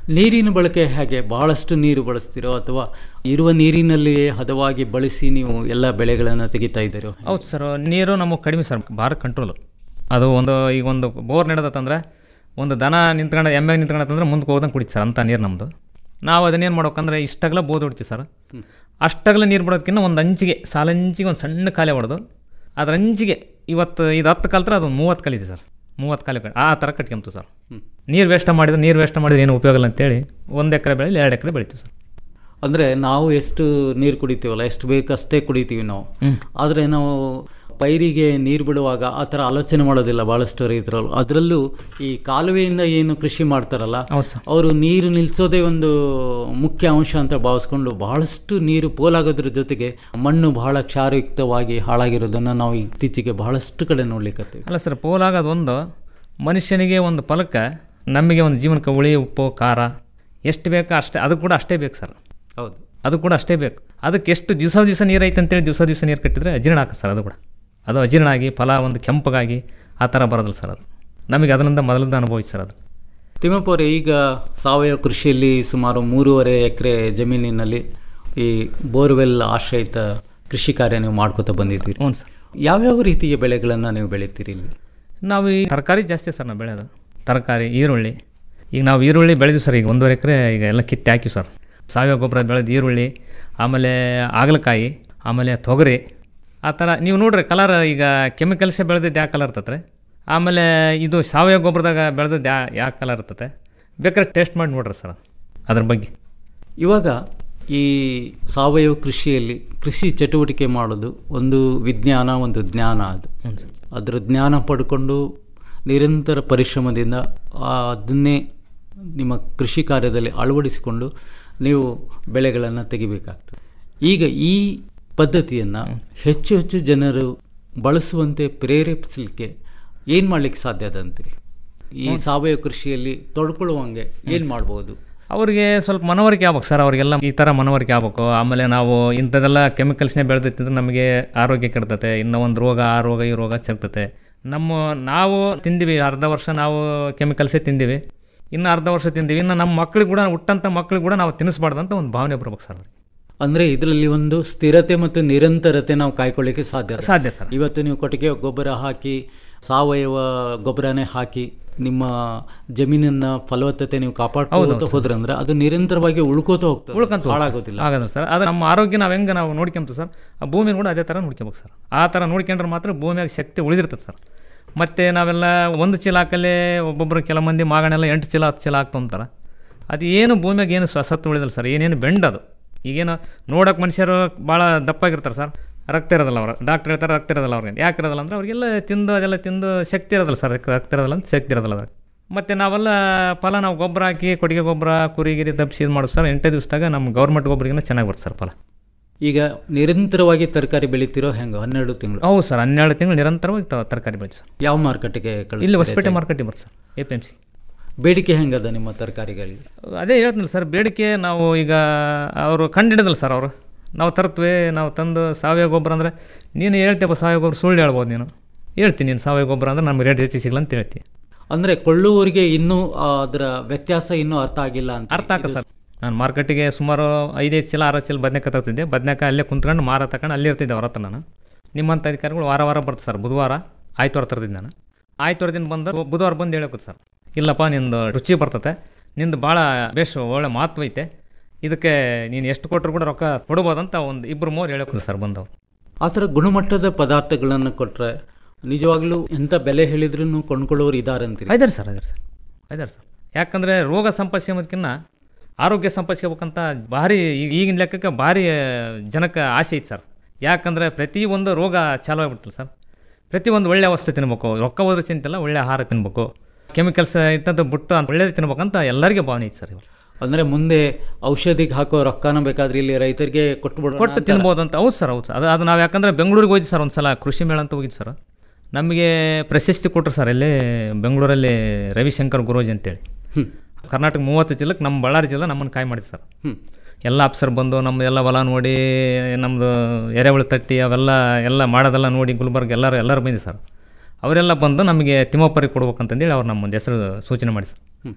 ನೀರಿನ ಬಳಕೆ ಹೇಗೆ ಬಹಳಷ್ಟು ನೀರು ಬಳಸ್ತೀರೋ ಅಥವಾ ಇರುವ ನೀರಿನಲ್ಲಿಯೇ ಹದವಾಗಿ ಬಳಸಿ ನೀವು ಎಲ್ಲ ಬೆಳೆಗಳನ್ನು ತೆಗಿತಾ ಇದ್ದೀರೋ
ಹೌದು ಸರ್ ನೀರು ನಮಗೆ ಕಡಿಮೆ ಸರ್ ಭಾಳ ಕಂಟ್ರೋಲು ಅದು ಒಂದು ಈಗ ಒಂದು ಬೋರ್ ನಡೆದತ್ತಂದ್ರೆ ಒಂದು ದನ ನಿಂತ್ಕೊಂಡು ಎಮ್ಮೆ ನಿಂತ್ಕೊಂಡಂದ್ರೆ ಮುಂದಕ್ಕೆ ಹೋದಂಗೆ ಕುಡಿತು ಸರ್ ಅಂಥ ನೀರು ನಮ್ಮದು ನಾವು ಅದನ್ನೇನು ಮಾಡ್ಬೇಕಂದ್ರೆ ಇಷ್ಟಾಗಲ ಬೋದ್ ಹೊಡಿತೀವಿ ಸರ್ ಅಷ್ಟಾಗಲ ನೀರು ಬಿಡೋದಕ್ಕಿಂತ ಒಂದು ಅಂಚಿಗೆ ಸಾಲಂಚಿಗೆ ಒಂದು ಸಣ್ಣ ಕಾಲೆ ಹೊಡೆದು ಅದ್ರ ಅಂಚಿಗೆ ಇವತ್ತು ಇದು ಹತ್ತು ಕಲ್ತ್ರೆ ಅದು ಮೂವತ್ತು ಕಲಿತೆ ಸರ್ ಮೂವತ್ತು ಕಾಲೆ ಕಟ್- ಆ ಥರ ಕಟ್ಕೊಂತು ಸರ್ ನೀರು ವೇಸ್ಟ್ ಮಾಡಿದ್ರೆ ನೀರು ವೇಸ್ಟ್ ಮಾಡಿದ್ರೆ ಏನು ಉಪಯೋಗ ಇಲ್ಲ ಅಂತೇಳಿ ಒಂದು ಎಕರೆ ಬೆಳೆ ಎರಡು ಎಕರೆ ಬೆಳಿತೀವಿ ಸರ್
ಅಂದರೆ ನಾವು ಎಷ್ಟು ನೀರು ಕುಡಿತೀವಲ್ಲ ಎಷ್ಟು ಬೇಕು ಅಷ್ಟೇ ಕುಡಿತೀವಿ ನಾವು ಆದರೆ ನಾವು ಪೈರಿಗೆ ನೀರು ಬಿಡುವಾಗ ಆ ಥರ ಆಲೋಚನೆ ಮಾಡೋದಿಲ್ಲ ಭಾಳಷ್ಟು ರೈತರು ಅದರಲ್ಲೂ ಈ ಕಾಲುವೆಯಿಂದ ಏನು ಕೃಷಿ ಮಾಡ್ತಾರಲ್ಲ ಅವರು ನೀರು ನಿಲ್ಲಿಸೋದೇ ಒಂದು ಮುಖ್ಯ ಅಂಶ ಅಂತ ಭಾವಿಸ್ಕೊಂಡು ಬಹಳಷ್ಟು ನೀರು ಪೋಲಾಗೋದ್ರ ಜೊತೆಗೆ ಮಣ್ಣು ಬಹಳ ಕ್ಷಾರಯುಕ್ತವಾಗಿ ಹಾಳಾಗಿರೋದನ್ನು ನಾವು ಇತ್ತೀಚೆಗೆ ಬಹಳಷ್ಟು ಕಡೆ ನೋಡ್ಲಿಕ್ಕತ್ತೀವಿ
ಅಲ್ಲ ಸರ್ ಪೋಲಾಗೋದು ಒಂದು ಮನುಷ್ಯನಿಗೆ ಒಂದು ಫಲಕ್ಕೆ ನಮಗೆ ಒಂದು ಜೀವನಕ್ಕೆ ಹುಳಿ ಉಪ್ಪು ಖಾರ ಎಷ್ಟು ಬೇಕೋ ಅಷ್ಟೇ ಅದು ಕೂಡ ಅಷ್ಟೇ ಬೇಕು ಸರ್
ಹೌದು
ಅದು ಕೂಡ ಅಷ್ಟೇ ಬೇಕು ಅದಕ್ಕೆ ಎಷ್ಟು ದಿವಸ ದಿವಸ ನೀರು ಐತೆ ಅಂತೇಳಿ ದಿವಸ ದಿವಸ ನೀರು ಕಟ್ಟಿದ್ರೆ ಅಜೀರ್ಣ ಆಗುತ್ತೆ ಸರ್ ಅದು ಕೂಡ ಅದು ಅಜೀರ್ಣ ಆಗಿ ಫಲ ಒಂದು ಕೆಂಪಗಾಗಿ ಆ ಥರ ಬರೋದಿಲ್ಲ ಸರ್ ಅದು ನಮಗೆ ಅದರಿಂದ ಮೊದಲಿಂದ ಅನುಭವಿಸಿ ಸರ್ ಅದು
ತಿಮ್ಮಪ್ಪ ಅವರೇ ಈಗ ಸಾವಯವ ಕೃಷಿಯಲ್ಲಿ ಸುಮಾರು ಮೂರುವರೆ ಎಕರೆ ಜಮೀನಿನಲ್ಲಿ ಈ ಬೋರ್ವೆಲ್ ಆಶ್ರಯಿತ ಕೃಷಿ ಕಾರ್ಯ ನೀವು ಮಾಡ್ಕೋತಾ ಬಂದಿದ್ದೀರಿ
ಹ್ಞೂ ಸರ್
ಯಾವ್ಯಾವ ರೀತಿಯ ಬೆಳೆಗಳನ್ನು ನೀವು ಬೆಳಿತೀರಿ ಇಲ್ಲಿ
ನಾವು ಈ ತರಕಾರಿ ಜಾಸ್ತಿ ಸರ್ ನಾವು ಬೆಳೆಯೋದು ತರಕಾರಿ ಈರುಳ್ಳಿ ಈಗ ನಾವು ಈರುಳ್ಳಿ ಬೆಳೆದ್ವಿ ಸರ್ ಈಗ ಒಂದೂವರೆ ಎಕರೆ ಈಗ ಎಲ್ಲ ಕಿತ್ತು ಹಾಕಿವಿ ಸರ್ ಸಾವಯವ ಗೊಬ್ಬರ ಬೆಳೆದು ಈರುಳ್ಳಿ ಆಮೇಲೆ ಹಾಗಲಕಾಯಿ ಆಮೇಲೆ ತೊಗರಿ ಆ ಥರ ನೀವು ನೋಡ್ರಿ ಕಲರ್ ಈಗ ಕೆಮಿಕಲ್ಸೇ ಬೆಳೆದಿದ್ದು ಯಾವ ಕಲರ್ ಇರ್ತದೆ ಆಮೇಲೆ ಇದು ಸಾವಯವ ಗೊಬ್ಬರದಾಗ ಬೆಳೆದದ್ದು ಯಾ ಯಾವ ಕಲರ್ ಇರ್ತದೆ ಬೇಕಾದ್ರೆ ಟೇಸ್ಟ್ ಮಾಡಿ ನೋಡ್ರಿ ಸರ್ ಅದ್ರ ಬಗ್ಗೆ
ಇವಾಗ ಈ ಸಾವಯವ ಕೃಷಿಯಲ್ಲಿ ಕೃಷಿ ಚಟುವಟಿಕೆ ಮಾಡೋದು ಒಂದು ವಿಜ್ಞಾನ ಒಂದು ಜ್ಞಾನ ಅದು ಅದರ ಜ್ಞಾನ ಪಡ್ಕೊಂಡು ನಿರಂತರ ಪರಿಶ್ರಮದಿಂದ ಆ ಅದನ್ನೇ ನಿಮ್ಮ ಕೃಷಿ ಕಾರ್ಯದಲ್ಲಿ ಅಳವಡಿಸಿಕೊಂಡು ನೀವು ಬೆಳೆಗಳನ್ನು ತೆಗಿಬೇಕಾಗ್ತದೆ ಈಗ ಈ ಪದ್ಧತಿಯನ್ನು ಹೆಚ್ಚು ಹೆಚ್ಚು ಜನರು ಬಳಸುವಂತೆ ಪ್ರೇರೇಪಿಸಲಿಕ್ಕೆ ಏನು ಮಾಡಲಿಕ್ಕೆ ಸಾಧ್ಯ ಅದ ಅಂತೀರಿ ಈ ಸಾವಯವ ಕೃಷಿಯಲ್ಲಿ ತೊಡ್ಕೊಳ್ಳುವಂಗೆ ಏನು ಮಾಡ್ಬೋದು
ಅವ್ರಿಗೆ ಸ್ವಲ್ಪ ಮನವರಿಕೆ ಆಗ್ಬೇಕು ಸರ್ ಅವರಿಗೆಲ್ಲ ಈ ಥರ ಮನವರಿಕೆ ಆಗ್ಬೇಕು ಆಮೇಲೆ ನಾವು ಇಂಥದ್ದೆಲ್ಲ ಕೆಮಿಕಲ್ಸ್ನೇ ಬೆಳೆದಿತ್ತಿದ್ರೆ ನಮಗೆ ಆರೋಗ್ಯ ಕೆಡ್ತತೆ ಇನ್ನೂ ಒಂದು ರೋಗ ಆ ರೋಗ ಈ ರೋಗ ಸಿಗ್ತತೆ ನಮ್ಮ ನಾವು ತಿಂದಿವಿ ಅರ್ಧ ವರ್ಷ ನಾವು ಕೆಮಿಕಲ್ಸೇ ತಿಂದಿವಿ ಇನ್ನು ಅರ್ಧ ವರ್ಷ ತಿಂದಿವಿ ಇನ್ನು ನಮ್ಮ ಮಕ್ಳಿಗೆ ಕೂಡ ಹುಟ್ಟಂಥ ಮಕ್ಳಿಗೆ ಕೂಡ ನಾವು ತಿನ್ನಿಸ್ಬಾರ್ದು ಅಂತ ಒಂದು ಭಾವನೆ ಬರ್ಬೇಕು ಸರ್ ಅವ್ರಿಗೆ
ಅಂದರೆ ಇದರಲ್ಲಿ ಒಂದು ಸ್ಥಿರತೆ ಮತ್ತು ನಿರಂತರತೆ ನಾವು ಕಾಯ್ಕೊಳ್ಳಿಕ್ಕೆ ಸಾಧ್ಯ
ಸಾಧ್ಯ ಸರ್
ಇವತ್ತು ನೀವು ಕೊಟ್ಟಿಗೆ ಗೊಬ್ಬರ ಹಾಕಿ ಸಾವಯವ ಗೊಬ್ಬರನೇ ಹಾಕಿ ನಿಮ್ಮ ಜಮೀನಿನ ಫಲವತ್ತತೆ ನೀವು ಕಾಪಾಡ್ಕೊಂಡು ಹೋದ್ರೆ ಅಂದ್ರೆ ಅದು ನಿರಂತರವಾಗಿ ಉಳ್ಕೋತ ಹೋಗ್ತದೆ
ಉಳ್ಕಂತ
ಹಾಳಾಗೋದಿಲ್ಲ
ಆಗೋದಿಲ್ಲ ಸರ್ ಅದು ನಮ್ಮ ಆರೋಗ್ಯ ನಾವು ಹೆಂಗೆ ನಾವು ನೋಡ್ಕೊಂತೀವಿ ಸರ್ ಆ ಭೂಮಿನ ಕೂಡ ಅದೇ ಥರ ನೋಡ್ಕೊಬೇಕು ಸರ್ ಆ ಥರ ನೋಡ್ಕೊಂಡ್ರೆ ಮಾತ್ರ ಭೂಮಿಯಾಗ ಶಕ್ತಿ ಉಳಿದಿರ್ತದೆ ಸರ್ ಮತ್ತು ನಾವೆಲ್ಲ ಒಂದು ಚೀಲ ಹಾಕಲ್ಲೇ ಒಬ್ಬೊಬ್ಬರು ಕೆಲ ಮಂದಿ ಮಾಗಣೆಲ್ಲ ಎಂಟು ಚೀಲ ಹತ್ತು ಚೀಲ ಹಾಕ್ತೊಂತಾರೆ ಅದು ಏನು ಭೂಮಿಯಾಗ ಏನು ಸತ್ತು ಉಳಿದಿಲ್ಲ ಸರ್ ಏನೇನು ಬೆಂಡದು ಈಗೇನು ನೋಡೋಕೆ ಮನುಷ್ಯರು ಭಾಳ ದಪ್ಪಾಗಿರ್ತಾರೆ ಸರ್ ರಕ್ತ ಇರೋದಿಲ್ಲ ಅವ್ರು ಡಾಕ್ಟರ್ ಹೇಳ್ತಾರೆ ರಕ್ತ ಇರೋದಿಲ್ಲ ಅವ್ರಿಗೆ ಯಾಕೆ ಇರೋದಿಲ್ಲ ಅಂದ್ರೆ ಅವ್ರಿಗೆಲ್ಲ ತಿಂದು ಅದೆಲ್ಲ ತಿಂದು ಶಕ್ತಿ ಇರೋದಿಲ್ಲ ಸರ್ ರಕ್ತ ಇರೋದಿಲ್ಲ ಅಂತ ಶಕ್ತಿ ಇರೋದಿಲ್ಲ ಅವ್ರಿಗೆ ಮತ್ತು ನಾವೆಲ್ಲ ಫಲ ನಾವು ಗೊಬ್ಬರ ಹಾಕಿ ಕೊಟ್ಟಿಗೆ ಗೊಬ್ಬರ ಕುರಿ ಗಿರಿ ತಪ್ಪಿಸಿ ಇದು ಮಾಡೋದು ಸರ್ ಎಂಟೇ ದಿವಸದಾಗ ನಮ್ಮ ಗೌರ್ಮೆಂಟ್ ಗೊಬ್ಬರಿಗಿನ ಚೆನ್ನಾಗಿ ಬರುತ್ತೆ ಸರ್ ಫಲ
ಈಗ ನಿರಂತರವಾಗಿ ತರಕಾರಿ ಬೆಳಿತಿರೋ ಹೆಂಗೆ ಹನ್ನೆರಡು ತಿಂಗಳು
ಹೌದು ಸರ್ ಹನ್ನೆರಡು ತಿಂಗಳು ನಿರಂತರವಾಗಿ ತ- ತರಕಾರಿ ಬೆಳೆದು ಸರ್
ಯಾವ ಮಾರ್ಕೆಟ್ಗೆ
ಇಲ್ಲಿ ಹೊಸಪೇಟೆ ಮಾರ್ಕೆಟಿಗೆ ಬರುತ್ತೆ sir A P M C
ಬೇಡಿಕೆ ಹೆಂಗದ ನಿಮ್ಮ ತರಕಾರಿಗಳಿಗೆ
ಅದೇ ಹೇಳ್ತೀನಿ ಸರ್ ಬೇಡಿಕೆ ನಾವು ಈಗ ಅವರು ಕಂಡಿಡಿದಲ್ಲ ಸರ್ ಅವರು ನಾವು ತರ್ತೀವಿ ನಾವು ತಂದು ಸಾವಯವ ಗೊಬ್ಬರ ಅಂದರೆ ನೀನು ಹೇಳ್ತೀಯಪ್ಪ ಸಾವಯವ ಗೊಬ್ಬರ ಸುಳ್ಳು ಹೇಳ್ಬೋದು ನೀನು ಹೇಳ್ತೀನಿ ನೀನು ಸಾವಯವ ಗೊಬ್ಬರ ಅಂದ್ರೆ ನಮ್ಗೆ ರೇಟ್ ಹೆಚ್ಚು ಸಿಗಲ್ಲ ಅಂತ ಹೇಳ್ತೀನಿ
ಅಂದರೆ ಕೊಳ್ಳುವವರಿಗೆ ಇನ್ನೂ ಆ, ಅದರ ವ್ಯತ್ಯಾಸ ಇನ್ನೂ ಅರ್ಥ ಆಗಿಲ್ಲ ಅಂತ
ಅರ್ಥ ಆಕ ಸರ್ ನಾನು ಮಾರ್ಕೆಟಿಗೆ ಸುಮಾರು ಐದೈದು ಚೀಲ ಆರು ಚೀಲ ಬದನೆಕಾಯಿ ತರ್ತಿದ್ದೆ ಬದನೆಕಾಯಿ ಅಲ್ಲೇ ಕುಂತ್ಕೊಂಡು ಮಾರ ತಗೊಂಡು ಅಲ್ಲೇ ಇರ್ತಿದ್ದೆ ಅವ್ರ ಹತ್ರ ನಾನು ನಿಮ್ಮಂಥ ಅಧಿಕಾರಿಗಳು ವಾರ ವಾರ ಬರ್ತಾರೆ ಸರ್ ಬುಧವಾರ ಆಯ್ತವಾರ ತರ್ತಿದ್ದೆ ನಾನು ಆಯ್ತವಾರ ದಿನ ಬಂದು ಬುಧವಾರ ಬಂದು ಹೇಳಕ್ಕೆ ಸರ್ ಇಲ್ಲಪ್ಪ ನಿಂದು ರುಚಿ ಬರ್ತತೆ ನಿಂದು ಭಾಳ ಬೇಷ್ ಒಳ್ಳೆ ಮಹತ್ವ ಐತೆ ಇದಕ್ಕೆ ನೀನು ಎಷ್ಟು ಕೊಟ್ಟರು ಕೂಡ ರೊಕ್ಕ ಕೊಡ್ಬೋದಂತ ಒಂದು ಇಬ್ಬರು ಮೂರು ಹೇಳಕ್ಕೆ ಸರ್ ಬಂದವು
ಆ ಥರ ಗುಣಮಟ್ಟದ ಪದಾರ್ಥಗಳನ್ನು ಕೊಟ್ಟರೆ ನಿಜವಾಗ್ಲೂ ಎಂಥ ಬೆಲೆ ಹೇಳಿದ್ರೂ ಕೊಂಡ್ಕೊಳ್ಳೋರು ಇದ್ದಾರೆ ಅಂತೀರಿ
ಇದಾರೆ ಸರ್ ಇದಾರೆ ಸರ್ ಇದಾರೆ ಸರ್ ಯಾಕಂದರೆ ರೋಗ ಸಂಪಾದಿಸ್ಕೊಂಬದಕ್ಕಿಂತ ಆರೋಗ್ಯ ಸಂಪಾದಿಸ್ಕೋಬೇಕಂತ ಭಾರಿ ಈ- ಈಗಿನ ಲೆಕ್ಕಕ್ಕೆ ಭಾರಿ ಜನಕ್ಕೆ ಆಸೆ ಐತೆ ಸರ್ ಯಾಕಂದರೆ ಪ್ರತಿಯೊಂದು ರೋಗ ಚಾಲು ಆಗ್ಬಿಡ್ತಲ್ಲ ಸರ್ ಪ್ರತಿಯೊಂದು ಒಳ್ಳೆಯ ವಸ್ತು ತಿನ್ಬೇಕು ರೊಕ್ಕ ಹೋದ್ರೆ ಚಿಂತಿಲ್ಲ ಒಳ್ಳೆ ಆಹಾರ ತಿನ್ಬೇಕು ಕೆಮಿಕಲ್ಸ್ ಇಂಥದ್ದು ಬಿಟ್ಟು ಒಳ್ಳೇದು ತಿನ್ಬೇಕಂತ ಎಲ್ಲರಿಗೂ ಭಾವನೆ ಐತೆ ಸರ್ ಇವಾಗ
ಅಂದರೆ ಮುಂದೆ ಔಷಧಿಗೆ ಹಾಕೋ ರೊಕ್ಕನ ಬೇಕಾದ್ರೆ ಇಲ್ಲಿ ರೈತರಿಗೆ ಕೊಟ್ಬಿಡೋಣ
ಕೊಟ್ಟು
ಅಂತ.
ತಿನ್ಬೋದು ಅಂತ ಹೌದು ಸರ್ ಹೌದು ಸರ್ ಅದು ಅದು ನಾವು ಯಾಕಂದರೆ ಬೆಂಗಳೂರಿಗೆ ಹೋಗಿದ್ದು ಸರ್ ಒಂದು ಸಲ ಕೃಷಿ ಮೇಳ ಅಂತ ಹೋಗಿದ್ದು ಸರ್ ನಮಗೆ ಪ್ರಶಸ್ತಿ ಕೊಟ್ಟರು ಸರ್ ಇಲ್ಲಿ ಬೆಂಗಳೂರಲ್ಲಿ ರವಿಶಂಕರ್ ಗುರೋಜಿ ಅಂತೇಳಿ ಕರ್ನಾಟಕ ಮೂವತ್ತು ಜಿಲ್ಲೆಗೆ ನಮ್ಮ ಬಳ್ಳಾರಿ ಜಿಲ್ಲೆ ನಮ್ಮನ್ನು ಕಾಯಿ ಮಾಡಿದ್ದು ಸರ್
ಹ್ಮ್.
ಎಲ್ಲ ಅಪ್ಸರ್ ಬಂದು ನಮ್ಮ ಎಲ್ಲ ಹೊಲ ನೋಡಿ ನಮ್ಮದು ಎರೆಹುಳು ತಟ್ಟಿ ಅವೆಲ್ಲ ಎಲ್ಲ ಮಾಡೋದೆಲ್ಲ ನೋಡಿ ಗುಲ್ಬರ್ಗ ಎಲ್ಲರೂ ಎಲ್ಲರೂ ಬಂದಿದೆ ಸರ್ ಅವರೆಲ್ಲ ಬಂದು ನಮಗೆ ತಿಮ್ಮಪ್ಪರಿಗೆ ಕೊಡ್ಬೇಕಂತಂದೇಳಿ ಅವ್ರು ನಮ್ಮ ಒಂದು ಹೆಸರು ಸೂಚನೆ ಮಾಡಿ ಸರ್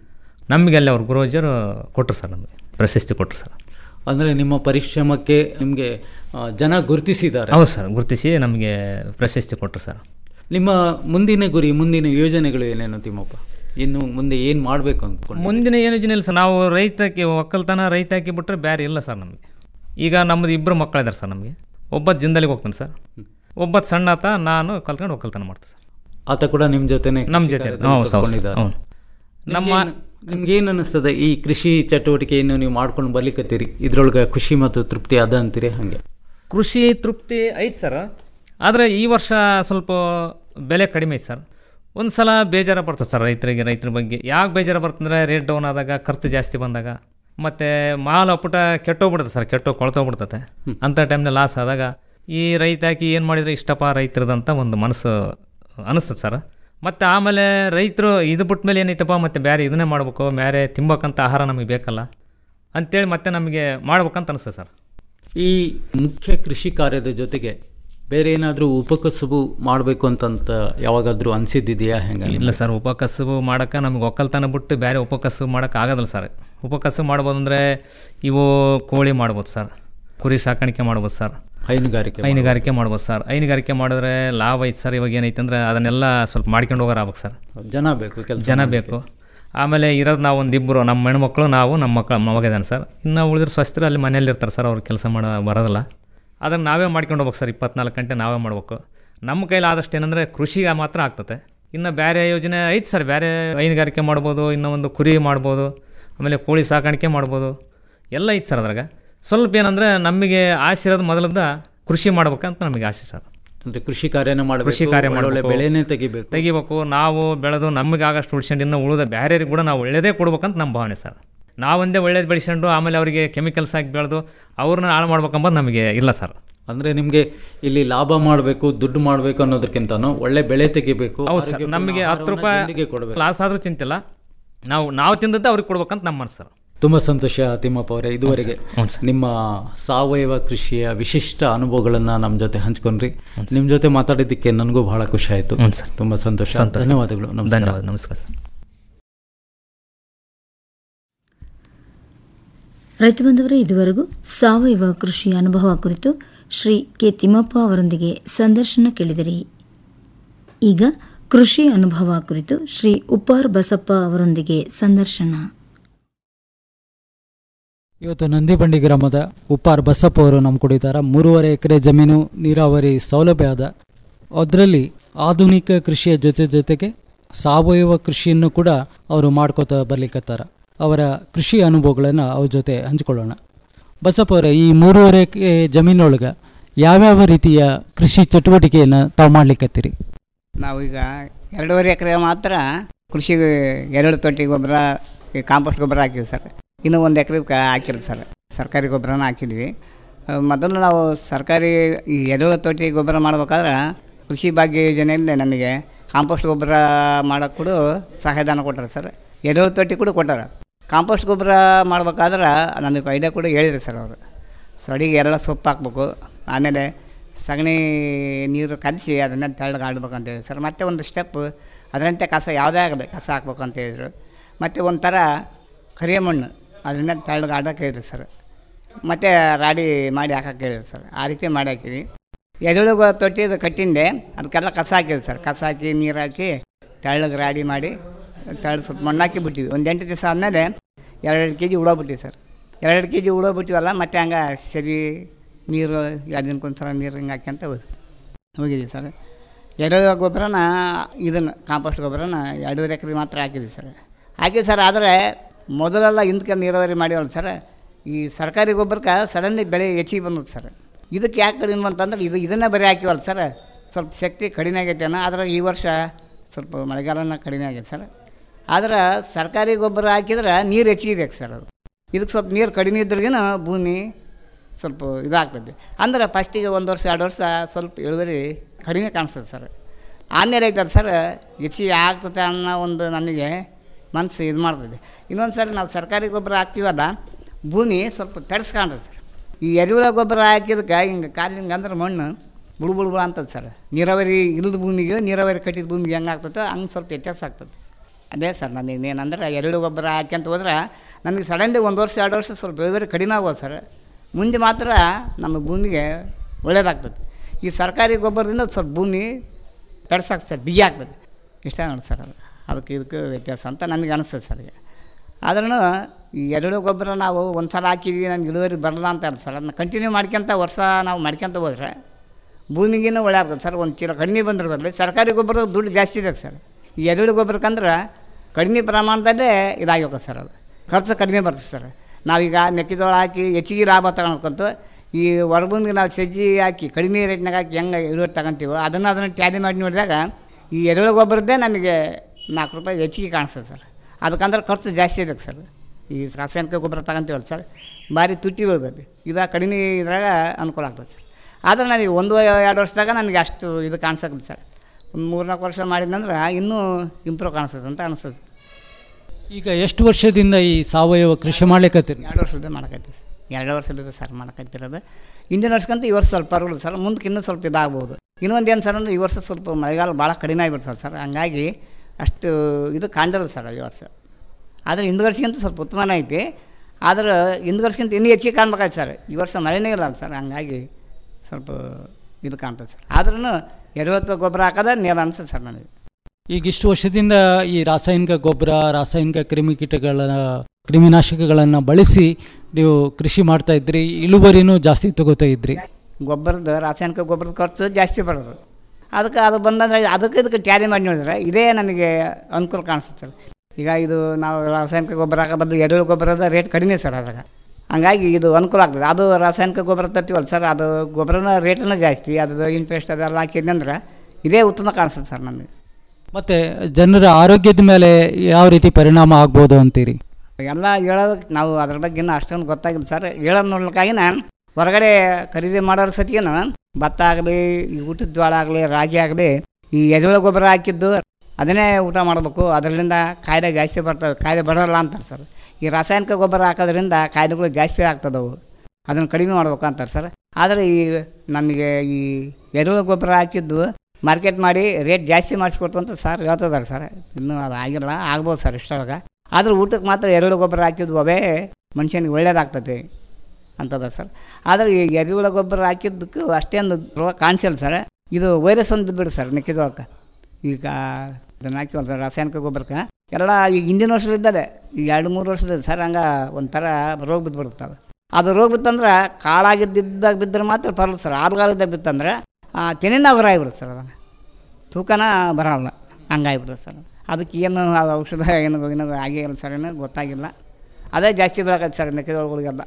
ನಮಗೆ ಅಲ್ಲಿ ಅವ್ರ ಗುರುವಜರು ಕೊಟ್ಟರು ಸರ್ ನಮಗೆ ಪ್ರಶಸ್ತಿ ಕೊಟ್ಟರು ಸರ್
ಅಂದರೆ ನಿಮ್ಮ ಪರಿಶ್ರಮಕ್ಕೆ ನಿಮಗೆ ಆ, ಜನ ಗುರುತಿಸಿದ್ದಾರೆ
ಹೌದು ಸರ್ ಗುರುತಿಸಿ ನಮಗೆ ಪ್ರಶಸ್ತಿ ಕೊಟ್ಟರು ಸರ್
ನಿಮ್ಮ ಮುಂದಿನ ಗುರಿ ಮುಂದಿನ ಯೋಜನೆಗಳು ಏನೇನು ತಿಮ್ಮಪ್ಪ ಇನ್ನು ಮುಂದೆ ಏನು ಮಾಡಬೇಕು ಅಂದ್ಕೊಂಡು
ಮುಂದಿನ ಏನು ಯೋಜನೆ ಇಲ್ಲ ಸರ್ ನಾವು ರೈತಕ್ಕೆ ಒಕ್ಕಲ್ತನ ರೈತ ಹಾಕಿ ಬಿಟ್ಟರೆ ಬೇರೆ ಇಲ್ಲ ಸರ್ ನಮಗೆ ಈಗ ನಮ್ಮದು ಇಬ್ಬರು ಮಕ್ಕಳಿದ್ದಾರೆ ಸರ್ ನಮಗೆ ಒಬ್ಬ ಜಿಂದಲಿಗೆ ಹೋಗ್ತಾನೆ ಸರ್ ಒಬ್ಬ ಸಣ್ಣ ಆತ ನಾನು ಕಲ್ತ್ಕೊಂಡು ಒಕ್ಕಲ್ತನ ಮಾಡ್ತೀನಿ ಸರ್
ಆತ ಕೂಡ ನಿಮ್ಮ ಜೊತೆನೆ
ನಮ್ಮ
ಕೃಷಿ
ಜೊತೆ
ಕಾರ್ಯದಲ್ಲಿ
ಹೌದು, ಹೌದು,
ತೊಡ್ಕೊಂಡಿದ್ದಾರೆ.
ಹೌದು. ನಮ್ಮ
ನಿಮ್ಗೆ ಏನು ಅನಿಸ್ತದೆ ಈ ಕೃಷಿ ಚಟುವಟಿಕೆಯನ್ನು ನೀವು ಮಾಡ್ಕೊಂಡು ಬರ್ಲಿಕ್ಕತ್ತೀರಿ ಇದ್ರೊಳಗೆ ಖುಷಿ ಮತ್ತು ತೃಪ್ತಿ ಅದ ಅಂತೀರಿ ಹಾಗೆ
ಕೃಷಿ ತೃಪ್ತಿ ಐತೆ ಸರ್ ಆದರೆ ಈ ವರ್ಷ ಸ್ವಲ್ಪ ಬೆಲೆ ಕಡಿಮೆ ಐತೆ ಸರ್ ಒಂದು ಸಲ ಬೇಜಾರ ಬರ್ತದೆ ಸರ್ ರೈತರಿಗೆ ರೈತರ ಬಗ್ಗೆ ಯಾಕೆ ಬೇಜಾರ ಬರ್ತಂದ್ರೆ ರೇಟ್ ಡೌನ್ ಆದಾಗ ಖರ್ಚು ಜಾಸ್ತಿ ಬಂದಾಗ ಮತ್ತು ಮಾಲ್ ಅಪ್ಪಟ ಕೆಟ್ಟೋಗ್ಬಿಡುತ್ತೆ ಸರ್ ಕೆಟ್ಟೋ ಕೊಳ್ತೋಗ್ಬಿಡ್ತತೆ ಅಂಥ ಟೈಮ್ನಲ್ಲಿ ಲಾಸ್ ಆದಾಗ ಈ ರೈತ ಹಾಕಿ ಏನು ಮಾಡಿದರೆ ಇಷ್ಟಪ್ಪ ರೈತರದಂತ ಒಂದು ಮನಸ್ಸು ಅನಿಸ್ತದೆ ಸರ್ ಮತ್ತು ಆಮೇಲೆ ರೈತರು ಇದು ಬಿಟ್ಟ ಮೇಲೆ ಏನೈತಪ್ಪ ಮತ್ತು ಬೇರೆ ಇದನ್ನೇ ಮಾಡಬೇಕು ಬೇರೆ ತಿನ್ಬೇಕಂತ ಆಹಾರ ನಮಗೆ ಬೇಕಲ್ಲ ಅಂತೇಳಿ ಮತ್ತೆ ನಮಗೆ ಮಾಡ್ಬೇಕಂತ ಅನಿಸ್ತದೆ ಸರ್
ಈ ಮುಖ್ಯ ಕೃಷಿ ಕಾರ್ಯದ ಜೊತೆಗೆ ಬೇರೆ ಏನಾದರೂ ಉಪಕಸುಬು ಮಾಡಬೇಕು ಅಂತಂತ ಯಾವಾಗಾದರೂ ಅನಿಸಿದ್ದಿದೆಯಾ ಹೆಂಗೆ
ಇಲ್ಲ ಸರ್ ಉಪಕಸಬು ಮಾಡೋಕೆ ನಮಗೆ ಒಕ್ಕಲ್ತನ ಬಿಟ್ಟು ಬೇರೆ ಉಪಕಸಬು ಮಾಡೋಕೆ ಆಗೋದಿಲ್ಲ ಸರ್ ಉಪಕಸಬು ಮಾಡ್ಬೋದು ಅಂದರೆ ಇವು ಕೋಳಿ ಮಾಡ್ಬೋದು ಸರ್ ಕುರಿ ಸಾಕಾಣಿಕೆ ಮಾಡ್ಬೋದು ಸರ್
ಹೈನುಗಾರಿಕೆ
ಹೈನುಗಾರಿಕೆ ಮಾಡ್ಬೋದು ಸರ್ ಹೈನುಗಾರಿಕೆ ಮಾಡಿದ್ರೆ ಲಾಭ ಐತೆ ಸರ್ ಇವಾಗ ಏನೈತೆ ಅಂದರೆ ಅದನ್ನೆಲ್ಲ ಸ್ವಲ್ಪ ಮಾಡ್ಕೊಂಡು ಹೋಗೋರು ಆಗ್ಬೇಕು ಸರ್
ಜನ ಬೇಕು ಕೆಲಸ
ಜನ ಬೇಕು ಆಮೇಲೆ ಇರೋದು ನಾವು ಒಂದು ಇಬ್ಬರು ನಮ್ಮ ಹೆಣ್ಮಕ್ಳು ನಾವು ನಮ್ಮ ಮಕ್ಕಳು ಮಗ ಇದ್ದಾನೆ ಸರ್ ಇನ್ನು ಉಳಿದ್ರೆ ಸ್ವಸ್ಥರು ಅಲ್ಲಿ ಮನೇಲಿ ಇರ್ತಾರೆ ಸರ್ ಅವ್ರು ಕೆಲಸ ಮಾಡೋ ಬರೋದಿಲ್ಲ ಅದನ್ನು ನಾವೇ ಮಾಡ್ಕೊಂಡು ಹೋಗ್ಬೇಕು ಸರ್ ಇಪ್ಪತ್ನಾಲ್ಕು ಗಂಟೆ ನಾವೇ ಮಾಡ್ಬೇಕು ನಮ್ಮ ಕೈಲಿ ಆದಷ್ಟು ಏನಂದರೆ ಕೃಷಿಗೆ ಮಾತ್ರ ಆಗ್ತದೆ ಇನ್ನು ಬೇರೆ ಯೋಜನೆ ಐತೆ ಸರ್ ಬೇರೆ ಹೈನುಗಾರಿಕೆ ಮಾಡ್ಬೋದು ಇನ್ನೂ ಒಂದು ಕುರಿ ಮಾಡ್ಬೋದು ಆಮೇಲೆ ಕೋಳಿ ಸಾಕಾಣಿಕೆ ಮಾಡ್ಬೋದು ಎಲ್ಲ ಐತೆ ಸರ್ ಅದ್ರಾಗ ಸ್ವಲ್ಪ ಏನಂದರೆ ನಮಗೆ ಆಸೆ ಇರೋದು ಮೊದಲದ ಕೃಷಿ ಮಾಡ್ಬೇಕಂತ ನಮಗೆ ಆಸೆ ಸರ್
ಅಂದ್ರೆ ಕೃಷಿ ಕಾರ್ಯನ ಮಾಡಬೇಕು
ಕೃಷಿ ಕಾರ್ಯ
ಒಳ್ಳೊಳ್ಳೆ
ಮಾಡಬೇಕು
ಬೆಳೆನೇ ತೆಗಿಬೇಕು
ತೆಗಿಬೇಕು ನಾವು ಬೆಳೆದು ನಮಗೆ ಆಗಷ್ಟು ಉಳ್ಸ್ಕೊಂಡು ಇನ್ನು ಉಳಿದ ಬೇರೆಯವ್ರಿಗೆ ಕೂಡ ನಾವು ಒಳ್ಳೇದೇ ಕೊಡ್ಬೇಕಂತ ನಮ್ಮ ಭಾವನೆ ಸರ್ ನಾವೊಂದೇ ಒಳ್ಳೇದು ಬೆಳೆಸ್ಕೊಂಡು ಆಮೇಲೆ ಅವರಿಗೆ ಕೆಮಿಕಲ್ಸ್ ಹಾಕಿ ಬೆಳೆದು ಅವ್ರನ್ನ ಹಾಳು ಮಾಡ್ಬೇಕಂಬದು ನಮಗೆ ಇಲ್ಲ ಸರ್
ಅಂದ್ರೆ ನಿಮ್ಗೆ ಇಲ್ಲಿ ಲಾಭ ಮಾಡಬೇಕು ದುಡ್ಡು ಮಾಡಬೇಕು ಅನ್ನೋದಕ್ಕಿಂತನೂ ಒಳ್ಳೆ ಬೆಳೆ ತೆಗಿಬೇಕು
ಹೌದು ಸರ್
ಆರೋಗ್ಯಪೂರ್ಣ
ನಮಗೆ ಹತ್ತು
ಆಹಾರವನ್ನ ಜನರಿಗೆ
ರೂಪಾಯಿ
ಕೊಡ್ಬೇಕು.
ಲಾಸ್ ಆದರೂ ಚಿಂತಿಲ್ಲ ನಾವು ನಾವು ತಿಂದದ್ದು ಅವ್ರಿಗೆ ಕೊಡ್ಬೇಕಂತ ನಮ್ಮ ಮನಸ್ಸು ಸರ್
ತುಂಬಾ ಸಂತೋಷ ತಿಮ್ಮಪ್ಪ ಅವರೇ ಇದುವರೆಗೆ
ಹ್ಞೂ ಸರ್.
ನಿಮ್ಮ ಸಾವಯವ ಕೃಷಿಯ ವಿಶಿಷ್ಟ ಅನುಭವಗಳನ್ನ ನಮ್ಮ ಜೊತೆ ಹಂಚ್ಕೊಂಡ್ರಿ ನಿಮ್ಮ ಜೊತೆ ಮಾತಾಡಿದ್ದಕ್ಕೆ ನನಗೂ ಬಹಳ ಖುಷಿ ಆಯ್ತು
ಹ್ಞೂ ಸರ್.
ತುಂಬಾ ಸಂತೋಷ
ಸಂತೋಷ.
ಧನ್ಯವಾದಗಳು ನಮಸ್ಕಾರ.
ಧನ್ಯವಾದ ನಮಸ್ಕಾರ ಸರ್
ರೈತ ಬಂಧುವರೇ ಇದುವರೆಗೂ ಸಾವಯವ ಕೃಷಿ ಅನುಭವ ಕುರಿತು ಶ್ರೀ ಕೆ ತಿಮ್ಮಪ್ಪ ಅವರೊಂದಿಗೆ ಸಂದರ್ಶನ ಕೇಳಿದಿರಿ ಈಗ ಕೃಷಿ ಅನುಭವ ಕುರಿತು ಶ್ರೀ ಉಪ್ಪಾರ್ ಬಸಪ್ಪ ಅವರೊಂದಿಗೆ ಸಂದರ್ಶನ
ಇವತ್ತು ನಂದಿಬಂಡಿ ಗ್ರಾಮದ ಉಪ್ಪಾರ್ ಬಸಪ್ಪ ಅವರು ನಮ್ಮ ಕುಡಿತಾರ ಮೂರುವರೆ ಎಕರೆ ಜಮೀನು ನೀರಾವರಿ ಸೌಲಭ್ಯ ಅದ ಅದರಲ್ಲಿ ಆಧುನಿಕ ಕೃಷಿಯ ಜೊತೆ ಜೊತೆಗೆ ಸಾವಯವ ಕೃಷಿಯನ್ನು ಕೂಡ ಅವರು ಮಾಡ್ಕೋತಾ ಬರ್ಲಿಕ್ಕತ್ತಾರ ಅವರ ಕೃಷಿ ಅನುಭವಗಳನ್ನು ಅವ್ರ ಜೊತೆ ಹಂಚಿಕೊಳ್ಳೋಣ ಬಸಪ್ಪ ಅವರೇ ಈ ಮೂರುವರೆ ಎಕರೆ ಜಮೀನೊಳಗೆ ಯಾವ್ಯಾವ ರೀತಿಯ ಕೃಷಿ ಚಟುವಟಿಕೆಯನ್ನು ತಾವು ಮಾಡ್ಲಿಕ್ಕತ್ತೀರಿ
ನಾವೀಗ ಎರಡೂವರೆ ಎಕರೆ ಮಾತ್ರ ಕೃಷಿ ಎರಡು ತೊಟ್ಟಿ ಗೊಬ್ಬರ ಈ ಕಾಂಪೋಸ್ಟ್ ಗೊಬ್ಬರ ಹಾಕಿದ್ವಿ ಸರ್ ಇನ್ನೂ ಒಂದು ಎಕರೆ ಹಾಕಿಲ್ಲ ಸರ್ ಸರ್ಕಾರಿ ಗೊಬ್ಬರನ ಹಾಕಿದ್ವಿ ಆ, ಮೊದಲು ನಾವು ಸರ್ಕಾರಿ ಈ ಎರಡು ತೊಟ್ಟಿ ಗೊಬ್ಬರ ಮಾಡ್ಬೇಕಾದ್ರೆ ಕೃಷಿ ಭಾಗ್ಯ ಯೋಜನೆಯಿಂದ ನಮಗೆ ಕಾಂಪೋಸ್ಟ್ ಗೊಬ್ಬರ ಮಾಡೋಕ್ಕೆ ಕೂಡ ಸಹಾಯಧನ ಕೊಟ್ಟಾರೆ ಸರ್ ಎರಡು ತೊಟ್ಟಿ ಕೂಡ ಕೊಟ್ಟಾರ ಕಾಂಪೋಸ್ಟ್ ಗೊಬ್ಬರ ಮಾಡ್ಬೇಕಾದ್ರೆ ನನಗೆ ಐಡಿಯಾ ಕೂಡ ಹೇಳಿದ್ರು ಸರ್ ಅವರು ಸೊ ಅಡಿಗೆ ಎಲ್ಲ ಸೊಪ್ಪು ಹಾಕ್ಬೇಕು ಆಮೇಲೆ ಸಗಣಿ ನೀರು ಕಲಸಿ ಅದನ್ನ ತೆಳ್ಳಗೆ ಆಡ್ಬೇಕು ಅಂತ ಹೇಳಿ ಸರ್ ಮತ್ತೆ ಒಂದು ಸ್ಟೆಪ್ ಅದರಂತೆ ಕಸ ಯಾವುದೇ ಆಗದೆ ಕಸ ಹಾಕ್ಬೇಕು ಅಂತ ಹೇಳಿದ್ರು ಮತ್ತು ಒಂಥರ ಕರಿಯ ಮಣ್ಣು ಅದನ್ನ ತೆಳ್ಳಗೆ ಆಡೋಕೆ ಹೇಳಿದ್ರು ಸರ್ ಮತ್ತು ರಾಡಿ ಮಾಡಿ ಹಾಕಕ್ಕೆ ಹೇಳಿದ್ರು ಸರ್ ಆ ರೀತಿ ಮಾಡಿ ಹಾಕಿದ್ವಿ ಎದುಳು ತೊಟ್ಟಿದು ಕಟ್ಟಿಂದೆ ಅದಕ್ಕೆಲ್ಲ ಕಸ ಹಾಕಿದ್ವಿ ಸರ್ ಕಸ ಹಾಕಿ ನೀರು ಹಾಕಿ ತೆಳ್ಳಗೆ ರಾಡಿ ಮಾಡಿ ತೆಳ್ಳಗೆ ಸ್ವಲ್ಪ ಮಣ್ಣು ಹಾಕಿ ಬಿಟ್ಟಿದ್ವಿ ಒಂದು ಎಂಟು ದಿವಸ ಆದಮೇಲೆ ಎರಡೆರಡು ಕೆ ಜಿ ಉಳೋಗ್ಬಿಟ್ಟಿವಿ ಸರ್ ಎರಡೆರಡು ಕೆ ಜಿ ಉಳೋಗ್ಬಿಟ್ಟಿವಲ್ಲ ಮತ್ತೆ ಹಂಗೆ ಸರಿ ನೀರು ಎರಡು ದಿನಕ್ಕೊಂದ್ಸಲ ನೀರು ಹಿಂಗೆ ಹಾಕ್ಯಂತ ಹೋದ್- ಹೋಗಿದ್ವಿ ಸರ್ ಎರಡು ಗೊಬ್ಬರನ ಇದನ್ನು ಕಾಂಪೋಸ್ಟ್ ಗೊಬ್ಬರನ ಎರಡೂವರೆ ಎಕರೆ ಮಾತ್ರ ಹಾಕಿದ್ವಿ ಸರ್ ಹಾಕಿದ್ವಿ ಸರ್ ಆದರೆ ಮೊದಲೆಲ್ಲ ಹಿಂದ್ಕೆ ನೀರಾವರಿ ಮಾಡಿವಲ್ಲ ಸರ್ ಈ ಸರ್ಕಾರಿ ಗೊಬ್ಬರಕ್ಕೆ ಸಡನ್ಲಿ ಬೆಲೆ ಹೆಚ್ಚಿಗೆ ಬಂದದ್ದು ಸರ್ ಇದಕ್ಕೆ ಯಾಕೆ ಕಡಿಮೆ ಬಂತಂದ್ರೆ ಇದು ಇದನ್ನೇ ಬರೀ ಹಾಕಿವಲ್ಲ ಸರ್ ಸ್ವಲ್ಪ ಶಕ್ತಿ ಕಡಿಮೆ ಆಗೈತೆ ಅನ್ನೋ ಆದರೆ ಈ ವರ್ಷ ಸ್ವಲ್ಪ ಮಳೆಗಾಲನ ಕಡಿಮೆ ಆಗೈತೆ ಸರ್ ಆದ್ರೆ ಸರ್ಕಾರಿ ಗೊಬ್ಬರ ಹಾಕಿದ್ರೆ ನೀರು ಹೆಚ್ಚಿಗೆ ಬೇಕು ಸರ್ ಅದು ಇದಕ್ಕೆ ಸ್ವಲ್ಪ ನೀರು ಕಡಿಮೆ ಇದ್ರಿಗಿನ ಭೂಮಿ ಸ್ವಲ್ಪ ಇದಾಗ್ತದೆ ಅಂದ್ರೆ ಫಸ್ಟಿಗೆ ಒಂದು ವರ್ಷ ಎರಡು ವರ್ಷ ಸ್ವಲ್ಪ ಇಳುವರಿ ಕಡಿಮೆ ಕಾಣಿಸ್ತದೆ ಸರ್ ಆಮೇಲೆ ಐತದ ಸರ್ ಹೆಚ್ಚಿಗೆ ಆಗ್ತದೆ ಅನ್ನೋ ಒಂದು ನನಗೆ ಮನಸ್ಸು ಇದು ಮಾಡ್ತದೆ ಇನ್ನೊಂದು ಸರಿ ನಾವು ಸರ್ಕಾರಿ ಗೊಬ್ಬರ ಹಾಕ್ತೀವಲ್ಲ ಭೂಮಿ ಸ್ವಲ್ಪ ತಡ್ಸ್ಕೊಂತದೆ ಸರ್ ಈ ಎರೆಹುಳ ಗೊಬ್ಬರ ಹಾಕಿದಕ್ಕೆ ಹಿಂಗೆ ಕಾಲು ಹಿಂಗೆ ಅಂದ್ರೆ ಮಣ್ಣು ಬುಳು ಬುಳು ಬುಳು ಅಂತದೆ ಸರ್ ನೀರಾವರಿ ಇಲ್ಲದ ಭೂಮಿಗೆ ನೀರಾವರಿ ಕಟ್ಟಿದ ಭೂಮಿಗೆ ಹೆಂಗೆ ಆಗ್ತದೆ ಹಂಗೆ ಸ್ವಲ್ಪ ವ್ಯತ್ಯಾಸ ಆಗ್ತದೆ ಅದೇ ಸರ್ ನಾನು ಇನ್ನೇನಂದ್ರೆ ಎರಡು ಗೊಬ್ಬರ ಹಾಕ್ಯಂತ ಹೋದ್ರೆ ನಮಗೆ ಸಡನ್ಲಿ ಒಂದು ವರ್ಷ ಎರಡು ವರ್ಷ ಸ್ವಲ್ಪ ಇಳುವರಿ ಕಡಿಮೆ ಆಗ್ಬೋದು ಸರ್ ಮುಂದೆ ಮಾತ್ರ ನಮ್ಮ ಭೂಮಿಗೆ ಒಳ್ಳೇದಾಗ್ತದೆ ಈ ಸರ್ಕಾರಿ ಗೊಬ್ಬರದಿಂದ ಸ್ವಲ್ಪ ಭೂಮಿ ಬೆಳೆಸಾಕ್ತದೆ ಸರ್ ಬಿಗಿ ಆಗ್ತದೆ ಇಷ್ಟ ನೋಡಿ ಸರ್ ಅದು ಅದಕ್ಕೆ ಇದಕ್ಕೆ ವ್ಯತ್ಯಾಸ ಅಂತ ನನಗೆ ಅನಿಸ್ತದೆ ಸರ್ ಈಗ ಆದ್ರೂ ಈ ಎರಡು ಗೊಬ್ಬರ ನಾವು ಒಂದು ಸಲ ಹಾಕಿದ್ವಿ ನನಗೆ ಇಳುವರಿ ಬರಲ್ಲ ಅಂತ ಅರ್ಥ ಸರ್ ಅದನ್ನ ಕಂಟಿನ್ಯೂ ಮಾಡ್ಕೊಂತ ವರ್ಷ ನಾವು ಮಾಡ್ಕೊಂತ ಹೋದ್ರೆ ಭೂಮಿಗಿನ್ನೂ ಒಳ್ಳೆ ಆಗ್ತದೆ ಸರ್ ಒಂದು ಚೀಲ ಕಡಿಮೆ ಬಂದ್ರೆ ಬರಲಿ ಸರ್ಕಾರಿ ಗೊಬ್ಬರದ ದುಡ್ಡು ಜಾಸ್ತಿ ಇದೆ ಸರ್ ಈ ಎರಡು ಗೊಬ್ಬರಕ್ಕಂದ್ರೆ ಕಡಿಮೆ ಪ್ರಮಾಣದಲ್ಲೇ ಇದಾಗಿ ಹೋಗುತ್ತೆ ಸರ್ ಅದು ಖರ್ಚು ಕಡಿಮೆ ಬರ್ತದೆ ಸರ್ ನಾವೀಗ ಮೆಕ್ಕೆಜೋಳ ಹಾಕಿ ಹೆಚ್ಚಿಗೆ ಲಾಭ ತಗೊಳ್ಕೊಂತು ಈ ಹೊರಭೂಮಿಗೆ ನಾವು ಸಜ್ಜಿ ಹಾಕಿ ಕಡಿಮೆ ರೇಟ್ನಾಗ ಹಾಕಿ ಹೆಂಗೆ ಇಳುವರಿ ತಗೊಂತೀವೋ ಅದನ್ನು ಅದನ್ನು ಟ್ಯಾಲಿ ಮಾಡಿ ನೋಡಿದಾಗ ಈ ಎರೆಹುಳು ಗೊಬ್ಬರದ್ದೇ ನಮಗೆ ನಾಲ್ಕು ರೂಪಾಯಿ ಹೆಚ್ಚಿಗೆ ಕಾಣಿಸ್ತದೆ ಸರ್ ಅದಕ್ಕಂದ್ರೆ ಖರ್ಚು ಜಾಸ್ತಿ ಇದೆ ಸರ್ ಈ ರಾಸಾಯನಿಕ ಗೊಬ್ಬರ ತಗೊಂತೀವಲ್ಲ ಸರ್ ಭಾರಿ ತುಟ್ಟಿ ಬೀಳ್ತದೆ ಇದು ಕಡಿಮೆ ಇದ್ರಾಗ ಅನುಕೂಲ ಆಗ್ತದೆ ಸರ್ ಆದರೆ ನನಗೆ ಒಂದು ಎರಡು ವರ್ಷದಾಗ ನನಗೆ ಅಷ್ಟು ಇದು ಕಾಣಿಸಕ್ಕಿಲ್ಲ ಸರ್ ಒಂದು ಮೂರ್ನಾಲ್ಕು ವರ್ಷ ಮಾಡಿದ್ನಂದ್ರೆ ಇನ್ನೂ ಇಂಪ್ರೂವ್ ಕಾಣಿಸ್ತದೆ ಅಂತ ಅನಿಸ್ತದೆ
ಈಗ ಎಷ್ಟು ವರ್ಷದಿಂದ ಈ ಸಾವಯವ ಕೃಷಿ ಮಾಡ್ಲಿಕ್ಕತ್ತೀರಿ
ಎರಡು ವರ್ಷದ ಮಾಡಕತ್ತೀವಿ ಎರಡು ವರ್ಷದಿಂದ ಸರ್ ಮಾಡಕತ್ತಿರೋದು ಹಿಂದಿನ ವರ್ಷಕ್ಕಂತ ಈ ವರ್ಷ ಸ್ವಲ್ಪ ಪರವಾಗಿಲ್ಲ ಸರ್ ಮುಂದಕ್ಕೆ ಇನ್ನೂ ಸ್ವಲ್ಪ ಇದಾಗ್ಬೋದು ಇನ್ನೊಂದು ಏನು ಸರ್ ಅಂದರೆ ಈ ವರ್ಷ ಸ್ವಲ್ಪ ಮಳೆಗಾಲ ಭಾಳ ಕಡಿಮೆ ಆಗಿಬಿಡ್ತದೆ ಸರ್ ಹಂಗಾಗಿ ಅಷ್ಟು ಇದು ಕಾಣಿಲ್ಲ ಸರ್ ಈ ವರ್ಷ ಆದರೆ ಹಿಂದೆ ವರ್ಷಕ್ಕಿಂತ ಸ್ವಲ್ಪ ಉತ್ತಮನೇ ಐತಿ ಆದ್ರೆ ಹಿಂದೆ ವರ್ಷಕ್ಕಿಂತ ಇನ್ನೂ ಹೆಚ್ಚಿಗೆ ಕಾಣ್ಬೇಕಾಯ್ತು ಸರ್ ಈ ವರ್ಷ ಮಳೆನೇ ಇಲ್ಲ ಸರ್ ಹಂಗಾಗಿ ಸ್ವಲ್ಪ ಇದು ಕಾಣ್ತದೆ ಸರ್ ಆದ್ರೂ ಎರೆಹುಳು ಗೊಬ್ಬರ ಹಾಕೋದೇ ನೇರ ಅನ್ಸುತ್ತೆ ಸರ್ ನನಗೆ
ಈಗ ಇಷ್ಟು ವರ್ಷದಿಂದ ಈ ರಾಸಾಯನಿಕ ಗೊಬ್ಬರ ರಾಸಾಯನಿಕ ಕ್ರಿಮಿಕೀಟಗಳ ಕ್ರಿಮಿನಾಶಕಗಳನ್ನು ಬಳಸಿ ನೀವು ಕೃಷಿ ಮಾಡ್ತಾ ಇದ್ರಿ ಇಳುವರಿನೂ ಜಾಸ್ತಿ ತಗೋತಾ ಇದ್ರಿ
ಗೊಬ್ಬರದ ರಾಸಾಯನಿಕ ಗೊಬ್ಬರದ ಖರ್ಚು ಜಾಸ್ತಿ ಬರೋದು ಅದಕ್ಕೆ ಅದು ಬಂದಂದ್ರೆ ಅದಕ್ಕೆ ಇದಕ್ಕೆ ಟ್ಯಾಲಿ ಮಾಡಿ ನೋಡಿದ್ರೆ ಇದೇ ನನಗೆ ಅನುಕೂಲ ಕಾಣಿಸುತ್ತೆ ಸರ್ ಈಗ ಇದು ನಾವು ರಾಸಾಯನಿಕ ಗೊಬ್ಬರ ಹಾಕೋ ಬದಲು ಎರೆಹುಳು ಗೊಬ್ಬರದ ರೇಟ್ ಕಡಿಮೆ ಸರ್ ಅದ್ರಾಗ ಹಂಗಾಗಿ ಇದು ಅನುಕೂಲ ಆಗ್ತದೆ ಅದು ರಾಸಾಯನಿಕ ಗೊಬ್ಬರ ತರ್ತೀವಲ್ಲ ಸರ್ ಅದು ಗೊಬ್ಬರನ ರೇಟನ್ನು ಜಾಸ್ತಿ ಅದು ಇಂಟ್ರೆಸ್ಟ್ ಅದೆಲ್ಲ ಹಾಕಿದ್ನಂದ್ರೆ ಇದೇ ಉತ್ತಮ ಕಾಣಿಸುತ್ತೆ ಸರ್ ನನಗೆ
ಮತ್ತು ಜನರ ಆರೋಗ್ಯದ ಮೇಲೆ ಯಾವ ರೀತಿ ಪರಿಣಾಮ ಆಗ್ಬೋದು ಅಂತೀರಿ
ಎಲ್ಲ ಹೇಳೋದಕ್ಕೆ ನಾವು ಅದ್ರ ಬಗ್ಗೆ ಇನ್ನೂ ಅಷ್ಟೊಂದು ಗೊತ್ತಾಗಿಲ್ಲ ಸರ್ ಹೇಳೋದು ನೋಡ್ಲಿಕ್ಕಾಗಿನ ಹೊರಗಡೆ ಖರೀದಿ ಮಾಡೋರ ಸತಿಗೇನು ಭತ್ತ ಆಗಲಿ ಈ ಊಟದ ಜೋಳ ಆಗಲಿ ರಾಗಿ ಆಗಲಿ ಈ ಎರೆಹುಳು ಗೊಬ್ಬರ ಹಾಕಿದ್ದು ಅದನ್ನೇ ಊಟ ಮಾಡಬೇಕು ಅದರಿಂದ ಕಾಯಿಲೆ ಜಾಸ್ತಿ ಬರ್ತವೆ ಕಾಯಿಲೆ ಬರೋಲ್ಲ ಅಂತಾರೆ ಸರ್ ಈ ರಾಸಾಯನಿಕ ಗೊಬ್ಬರ ಹಾಕೋದ್ರಿಂದ ಕಾಯಿಲೆಗಳು ಜಾಸ್ತಿ ಆಗ್ತದವು ಅದನ್ನು ಕಡಿಮೆ ಮಾಡ್ಬೇಕು ಅಂತಾರೆ ಸರ್ ಆದರೆ ಈ ನಮಗೆ ಈ ಎರೆಹುಳು ಗೊಬ್ಬರ ಹಾಕಿದ್ದು ಮಾರ್ಕೆಟ್ ಮಾಡಿ ರೇಟ್ ಜಾಸ್ತಿ ಮಾಡಿಸ್ಕೊಡ್ತು ಅಂತ ಸರ್ ಹೇಳ್ತಿದ್ದಾರೆ ಸರ್ ಇನ್ನೂ ಅದು ಆಗಿಲ್ಲ ಆಗ್ಬೋದು ಸರ್ ಇಷ್ಟೊಳಗೆ ಆದ್ರೆ ಊಟಕ್ಕೆ ಮಾತ್ರ ಎರೆಹುಳು ಗೊಬ್ಬರ ಹಾಕಿದ್ವು ಅವೇ ಮನುಷ್ಯನಿಗೆ ಒಳ್ಳೇದಾಗ್ತದೆ ಅಂತದ ಸರ್ ಆದರೆ ಈ ಎರೆಹುಳ ಗೊಬ್ಬರ ಹಾಕಿದ್ದಕ್ಕೂ ಅಷ್ಟೇನು ರೋಗ ಕಾಣಿಸಿಲ್ಲ ಸರ್ ಇದು ವೈರಸ್ ಒಂದು ಬಿದ್ದುಬಿಡು ಸರ್ ಮೆಕ್ಕೆಜೋಳಕ್ಕೆ ಈಗ ಇದನ್ನು ಹಾಕಿವಲ್ಲ ಸರ್ ರಾಸಾಯನಿಕ ಗೊಬ್ಬರಕ್ಕೆ ಎಲ್ಲ ಈಗ ಹಿಂದಿನ ವರ್ಷದಿದ್ದದೆ ಈಗ ಎರಡು ಮೂರು ವರ್ಷದ ಸರ್ ಹಂಗೆ ಒಂಥರ ರೋಗ ಬಿದ್ದುಬಿಡುತ್ತೆ ಅದು ಅದು ರೋಗ ಬಿತ್ತಂದ್ರೆ ಕಾಳಾಗಿದ್ದಾಗ ಬಿದ್ದರೆ ಮಾತ್ರ ಬರಲ್ಲ ಸರ್ ಆರುಗಾಲದಾಗ ಬಿತ್ತಂದ್ರೆ ತೆನೆನ ಅವರ ಆಗಿಬಿಡುತ್ತೆ ಸರ್ ಅದನ್ನು ತೂಕನ ಬರಲ್ಲ ಹಂಗಾಗಿಬಿಡುತ್ತೆ ಸರ್ ಅದಕ್ಕೆ ಏನು ಅದು ಔಷಧ ಏನು ಏನೋ ಆಗಿಲ್ಲ ಸರ್ ಏನೋ ಗೊತ್ತಾಗಿಲ್ಲ ಅದೇ ಜಾಸ್ತಿ ಬೆಳಕೈತೆ ಸರ್ ಮೆಕ್ಕೆಜೋಳಗಳಿಗೆಲ್ಲ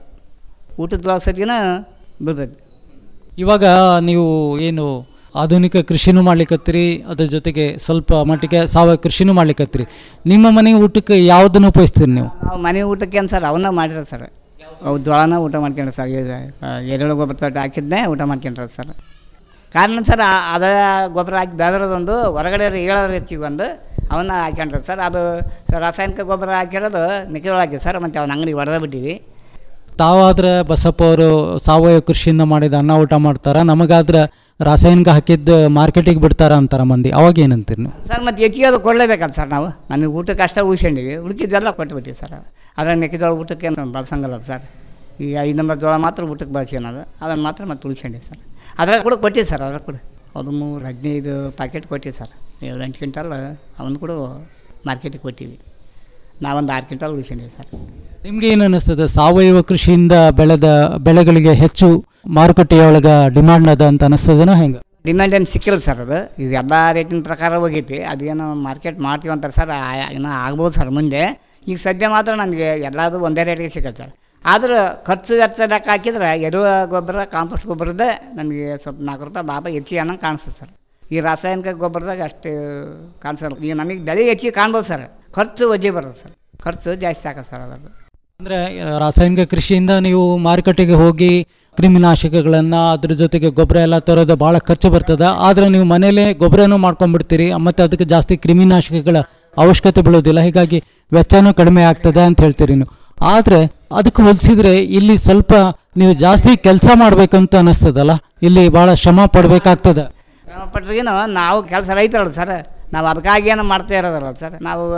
ಊಟದ ಸತಿನ ಬೀಳ್ತೈತಿ
ಇವಾಗ ನೀವು ಏನು ಆಧುನಿಕ ಕೃಷಿನೂ ಮಾಡ್ಲಿಕ್ಕತ್ತೀರಿ ಅದ್ರ ಜೊತೆಗೆ ಸ್ವಲ್ಪ ಮಟ್ಟಿಗೆ ಸಾವಯವ ಕೃಷಿನೂ ಮಾಡ್ಲಿಕ್ಕತ್ತೀರಿ ನಿಮ್ಮ ಮನೆ ಊಟಕ್ಕೆ ಯಾವುದನ್ನು ಉಪಯೋಗಿಸ್ತೀರಿ ನೀವು
ನಾವು ಮನೆ ಊಟಕ್ಕೆ ಏನು ಸರ್ ಅವನ್ನ ಮಾಡಿರೋ ಸರ್ ಅವು ಜೋಳನ ಊಟ ಮಾಡ್ಕೊಂಡ್ರೆ ಸರ್ ಇದು ಎರೆಹುಳು ಗೊಬ್ಬರ ತೊಟ್ಟು ಹಾಕಿದ್ನೇ ಊಟ ಮಾಡ್ಕೊಂಡ್ರೆ ಸರ್ ಕಾರಣ ಸರ್ ಆ- ಅದ ಗೊಬ್ಬರ ಹಾಕಿ ಬೆಳೆದಿರೋದೊಂದು ಹೊರಗಡೆ ಹೇಳೋದ್ರ ಹೆಚ್ಚಿಗೆ ಒಂದು ಅವನ್ನ ಹಾಕ್ಕೊಂಡ್ರೆ ಸರ್ ಅದು ರಾಸಾಯನಿಕ ಗೊಬ್ಬರ ಹಾಕಿರೋದು ಮೆಕ್ಕೆಜೋಳ ಹಾಕಿ ಸರ್ ಮತ್ತು ಅವನ ಅಂಗಡಿ ಹೊಡೆದ ಬಿಟ್ಟಿವಿ
ತಾವಾದ್ರೆ ಬಸಪ್ಪ ಅವರು ಸಾವಯವ ಕೃಷಿಯಿಂದ ಮಾಡಿದ ಅನ್ನ ಊಟ ಮಾಡ್ತಾರ ನಮಗಾದ್ರೆ ರಾಸಾಯನಿಕ ಹಾಕಿದ್ದು ಮಾರ್ಕೆಟಿಗೆ ಬಿಡ್ತಾರ ಅಂತಾರ ಮಂದಿ ಅವಾಗ ಏನಂತೀರಿ ನೀವು
ಸರ್ ಮತ್ತು ಹೆಚ್ಚಿಗೆ ಅದು ಕೊಡಲೇಬೇಕಲ್ಲ ಸರ್ ನಾವು ನಮಗೆ ಊಟಕ್ಕೆ ಅಷ್ಟೇ ಉಳ್ಸ್ಕೊಂಡಿವಿ ಉಳ್ಕಿದ್ದೆಲ್ಲ ಕೊಟ್ಬಿಟ್ಟಿವಿ ಸರ್ ಅದ್ರಾಗ ಮೆಕ್ಕೆಜೋಳ ಊಟಕ್ಕೆ ಏನು ಬಳಸಂಗಲ್ಲ ಸರ್ ಈ ಐದು ನಂಬರ್ ಜೋಳ ಮಾತ್ರ ಊಟಕ್ಕೆ ಬಳಸ್ಕೊಳೋದು ಅದನ್ನು ಮಾತ್ರ ಮತ್ತೆ ಉಳ್ಸ್ಕೊಂಡಿವಿ ಸರ್ ಅದ್ರಾಗ ಕೂಡ ಕೊಟ್ಟಿವಿ ಸರ್ ಅದ್ರಾಗ ಕೂಡ ಹದಿಮೂರು ಹದಿನೈದು ಪ್ಯಾಕೆಟ್ ಕೊಟ್ಟಿವಿ ಸರ್ ಏಳು ಎಂಟು ಕ್ವಿಂಟಲ್ ಅವನು ಕೂಡ ಮಾರ್ಕೆಟಿಗೆ ಕೊಟ್ಟಿವಿ ನಾವೊಂದು ಆರು ಕ್ವಿಂಟಲ್ ಉಳ್ಸ್ಕೊಂಡಿವಿ ಸರ್
ನಿಮ್ಗೆ ಏನು ಅನಿಸ್ತದೆ ಸಾವಯವ ಕೃಷಿಯಿಂದ ಬೆಳೆದ ಬೆಳೆಗಳಿಗೆ ಹೆಚ್ಚು ಮಾರುಕಟ್ಟೆಯೊಳಗೆ ಡಿಮಾಂಡ್ ಅದ ಅಂತ ಅನಿಸ್ತದೇನೋ ಹೆಂಗೆ
ಡಿಮ್ಯಾಂಡ್ ಏನು ಸಿಕ್ಕಿಲ್ಲ ಸರ್ ಅದು ಇದು ಎಲ್ಲ ರೇಟಿನ ಪ್ರಕಾರ ಹೋಗೈತಿ ಅದೇನು ಮಾರ್ಕೆಟ್ ಮಾಡ್ತೀವಿ ಅಂತಾರೆ ಸರ್ ಆ- ಇನ್ನೂ ಆಗ್ಬೋದು ಸರ್ ಮುಂದೆ ಈಗ ಸದ್ಯ ಮಾತ್ರ ನನಗೆ ಎಲ್ಲದು ಒಂದೇ ರೇಟಿಗೆ ಸಿಗುತ್ತೆ ಸರ್ ಆದ್ರೆ ಖರ್ಚು ವೆಚ್ಚ ಲೆಕ್ಕ ಹಾಕಿದ್ರೆ ಎರೆಹುಳ ಗೊಬ್ಬರ ಕಾಂಪೋಸ್ಟ್ ಗೊಬ್ಬರದ ನನಗೆ ಸ್ವಲ್ಪ ನಾಲ್ಕು ರೂಪಾಯಿ ಲಾಭ ಹೆಚ್ಚಿಗೆ ಅನ್ನಂಗೆ ಕಾಣಿಸ್ತದೆ ಸರ್ ಈ ರಾಸಾಯನಿಕ ಗೊಬ್ಬರದಾಗ ಅಷ್ಟು ಕಾಣಿಸಲ್ಲ ಈಗ ನಮಗೆ ಬೆಳೆ ಹೆಚ್ಚಿಗೆ ಕಾಣ್ಬೋದು ಸರ್ ಖರ್ಚು ವಜ್ಜೆ ಬರುತ್ತೆ ಸರ್ ಖರ್ಚು ಜಾಸ್ತಿ ಆಗತ್ತೆ ಸರ್ ಅದರದ್ದು
ಅಂದರೆ ರಾಸಾಯನಿಕ ಕೃಷಿಯಿಂದ ನೀವು ಮಾರುಕಟ್ಟೆಗೆ ಹೋಗಿ ಕ್ರಿಮಿನಾಶಕಗಳನ್ನು ಅದ್ರ ಜೊತೆಗೆ ಗೊಬ್ಬರ ಎಲ್ಲ ತರೋದು ಭಾಳ ಖರ್ಚು ಬರ್ತದೆ ಆದರೆ ನೀವು ಮನೇಲೇ ಗೊಬ್ಬರನೂ ಮಾಡ್ಕೊಂಡ್ಬಿಡ್ತೀರಿ ಮತ್ತು ಅದಕ್ಕೆ ಜಾಸ್ತಿ ಕ್ರಿಮಿನಾಶಕಗಳ ಅವಶ್ಯಕತೆ ಬೀಳೋದಿಲ್ಲ ಹೀಗಾಗಿ ವೆಚ್ಚನೂ ಕಡಿಮೆ ಆಗ್ತದೆ ಅಂತ ಹೇಳ್ತೀರಿ ನೀವು ಆದರೆ ಅದಕ್ಕೆ ಹೋಲಿಸಿದ್ರೆ ಇಲ್ಲಿ ಸ್ವಲ್ಪ ನೀವು ಜಾಸ್ತಿ ಕೆಲಸ ಮಾಡ್ಬೇಕಂತ ಅನಿಸ್ತದಲ್ಲ ಇಲ್ಲಿ ಭಾಳ ಶ್ರಮ ಪಡಬೇಕಾಗ್ತದೆ
ಶ್ರಮ ಪಟ್ರಿಗೇನು ನಾವು ಕೆಲಸ ರೈತರಲ್ಲ ಸರ್ ನಾವು ಅದಕ್ಕಾಗಿ ಏನೋ ಮಾಡ್ತಾ ಇರೋದಲ್ಲ ಸರ್ ನಾವು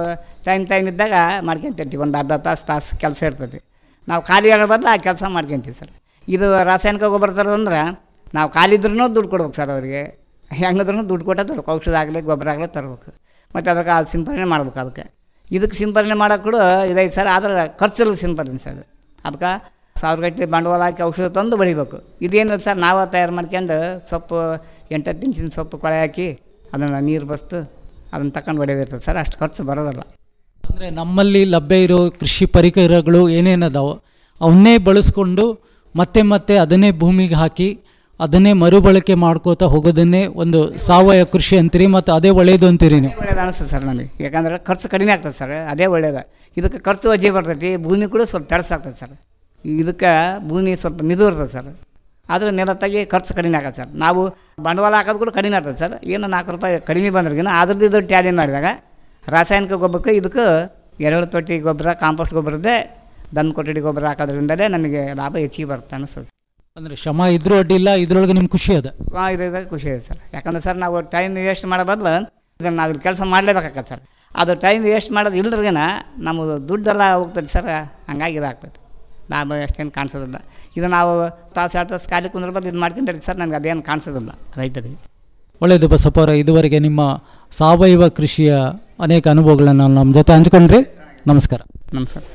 ಟೈಮ್ ಟೈಮ್ ಇದ್ದಾಗ ಮಾಡ್ಕೊಂತಿರ್ತೀವಿ ಒಂದು ಅರ್ಧ ತಾಸು ತಾಸು ಕೆಲಸ ಇರ್ತೈತಿ ನಾವು ಖಾಲಿ ಇರೋ ಬದಲು ಆ ಕೆಲಸ ಮಾಡ್ಕೊಂತೀವಿ ಸರ್ ಇದು ರಾಸಾಯನಿಕ ಗೊಬ್ಬರ ತರೋದಂದ್ರೆ ನಾವು ಖಾಲಿ ಇದ್ರೂ ದುಡ್ಡು ಕೊಡ್ಬೇಕು ಸರ್ ಅವರಿಗೆ ಹೆಂಗಿದ್ರೂ ದುಡ್ಡು ಕೊಟ್ಟೆ ತರ್ಬೇಕು ಔಷಧ ಆಗಲಿ ಗೊಬ್ಬರ ಆಗಲಿ ತರ್ಬೇಕು ಮತ್ತು ಅದಕ್ಕೆ ಅದು ಸಿಂಪರಣೆ ಮಾಡ್ಬೇಕು ಅದಕ್ಕೆ ಇದಕ್ಕೆ ಸಿಂಪರಣೆ ಮಾಡೋಕೆ ಕೂಡ ಇದೈತೆ ಸರ್ ಆದ್ರೆ ಖರ್ಚಿಲ್ಲ ಸಿಂಪರಣೆ ಸರ್ ಅದಕ್ಕೆ ಸಾವಿರ ಗಟ್ಟಲೆ ಬಂಡವಾಳ ಹಾಕಿ ಔಷಧ ತಂದು ಬೆಳಿಬೇಕು ಇದೇನಿಲ್ಲ ಸರ್ ನಾವೇ ತಯಾರು ಮಾಡ್ಕೊಂಡು ಸೊಪ್ಪು ಎಂಟತ್ತು ದಿನಸಿನ ಸೊಪ್ಪು ಕೊಳೆ ಹಾಕಿ ಅದನ್ನು ನೀರು ಬಸ್ತು ಅದನ್ನು ತಗೊಂಡು ಹೊಡೆಯೋದಿರ್ತದೆ ಸರ್ ಅಷ್ಟು ಖರ್ಚು ಬರೋದಿಲ್ಲ
ಅಂದರೆ ನಮ್ಮಲ್ಲಿ ಲಭ್ಯ ಇರೋ ಕೃಷಿ ಪರಿಕರಗಳು ಏನೇನದಾವೋ ಅವನ್ನೇ ಬಳಸ್ಕೊಂಡು ಮತ್ತೆ ಮತ್ತೆ ಅದನ್ನೇ ಭೂಮಿಗೆ ಹಾಕಿ ಅದನ್ನೇ ಮರುಬಳಕೆ ಮಾಡ್ಕೋತಾ ಹೋಗೋದನ್ನೇ ಒಂದು ಸಾವಯವ ಕೃಷಿ ಅಂತೀರಿ ಮತ್ತು ಅದೇ ಒಳ್ಳೆಯದು ಅಂತೀರಿ ನೀವು
ಒಳ್ಳೇದು ಅನಿಸ್ತದೆ ಸರ್ ನಮಗೆ ಯಾಕಂದ್ರೆ ಖರ್ಚು ಕಡಿಮೆ ಆಗ್ತದೆ ಸರ್ ಅದೇ ಒಳ್ಳೇದು ಇದಕ್ಕೆ ಖರ್ಚು ಅಜ್ಜಿ ಬರ್ತೈತಿ ಭೂಮಿ ಕೂಡ ಸ್ವಲ್ಪ ತೆಳಸಾಗ್ತದೆ ಸರ್ ಇದಕ್ಕೆ ಭೂಮಿ ಸ್ವಲ್ಪ ಮಿದು ಇರ್ತದೆ ಸರ್ ಆದರೆ ನೆಲತ್ತಾಗಿ ಖರ್ಚು ಕಡಿಮೆ ಆಗತ್ತೆ ಸರ್ ನಾವು ಬಂಡವಾಳ ಹಾಕೋದು ಕೂಡ ಕಡಿಮೆ ಆಗ್ತದೆ ಸರ್ ಏನು ನಾಲ್ಕು ರೂಪಾಯಿ ಕಡಿಮೆ ಬಂದ್ರಿಗಿನ ಅದ್ರದ್ದು ಇದು ಟ್ಯಾಲಿ ಮಾಡಿದಾಗ ರಾಸಾಯನಿಕ ಗೊಬ್ಬರಕ್ಕೆ ಇದಕ್ಕೆ ಎರಡು ತೊಟ್ಟಿ ಗೊಬ್ಬರ ಕಾಂಪೋಸ್ಟ್ ಗೊಬ್ಬರದ್ದೇ ದನ ಕೊಠಡಿ ಗೊಬ್ಬರ ಹಾಕೋದ್ರಿಂದಲೇ ನಮಗೆ ಲಾಭ ಹೆಚ್ಚಿಗೆ ಬರುತ್ತೆ ಅನಿಸ್ತದೆ
ಅಂದರೆ ಶ್ರಮ ಇದ್ರೂ ಅಡ್ಡಿಲ್ಲ ಇದ್ರೊಳಗೆ ನಿಮ್ಗೆ ಖುಷಿ ಅದ
ಹಾಂ ಇದು ಇದು ಖುಷಿ ಇದೆ ಸರ್ ಯಾಕಂದ್ರೆ ಸರ್ ನಾವು ಟೈಮ್ ವೇಸ್ಟ್ ಮಾಡೋ ಬದಲು ಇದನ್ನು ನಾವು ಕೆಲಸ ಮಾಡಲೇಬೇಕಾಗತ್ತೆ ಸರ್ ಅದು ಟೈಮ್ ವೇಸ್ಟ್ ಮಾಡೋದು ಇಲ್ದ್ರಿಗಿನ ನಮ್ಮದು ದುಡ್ಡೆಲ್ಲ ಹೋಗ್ತದೆ ಸರ್ ಹಂಗಾಗಿ ಇದಾಗ್ತದೆ ಲಾಭ ಅಷ್ಟೇನು ಕಾಣಿಸೋದಿಲ್ಲ ಇದು ನಾವು ತಾಸು ಎರಡು ತಾಸು ಖಾಲಿ ಕುಂದ್ರ ಬದಲು ಇದು ಮಾಡ್ಕೊಂಡ್ರಿ ಸರ್ ನನಗೆ ಅದೇನು ಕಾಣಿಸೋದಿಲ್ಲ ರೈತರಿಗೆ
ಒಳ್ಳೆಯದು ಬಸಪ್ಪ ಅವರ ಇದುವರೆಗೆ ನಿಮ್ಮ ಸಾವಯವ ಕೃಷಿಯ ಅನೇಕ ಅನುಭವಗಳನ್ನು ನಮ್ಮ ಜೊತೆ ಹಂಚ್ಕೊಂಡ್ರಿ ನಮಸ್ಕಾರ
ನಮಸ್ಕಾರ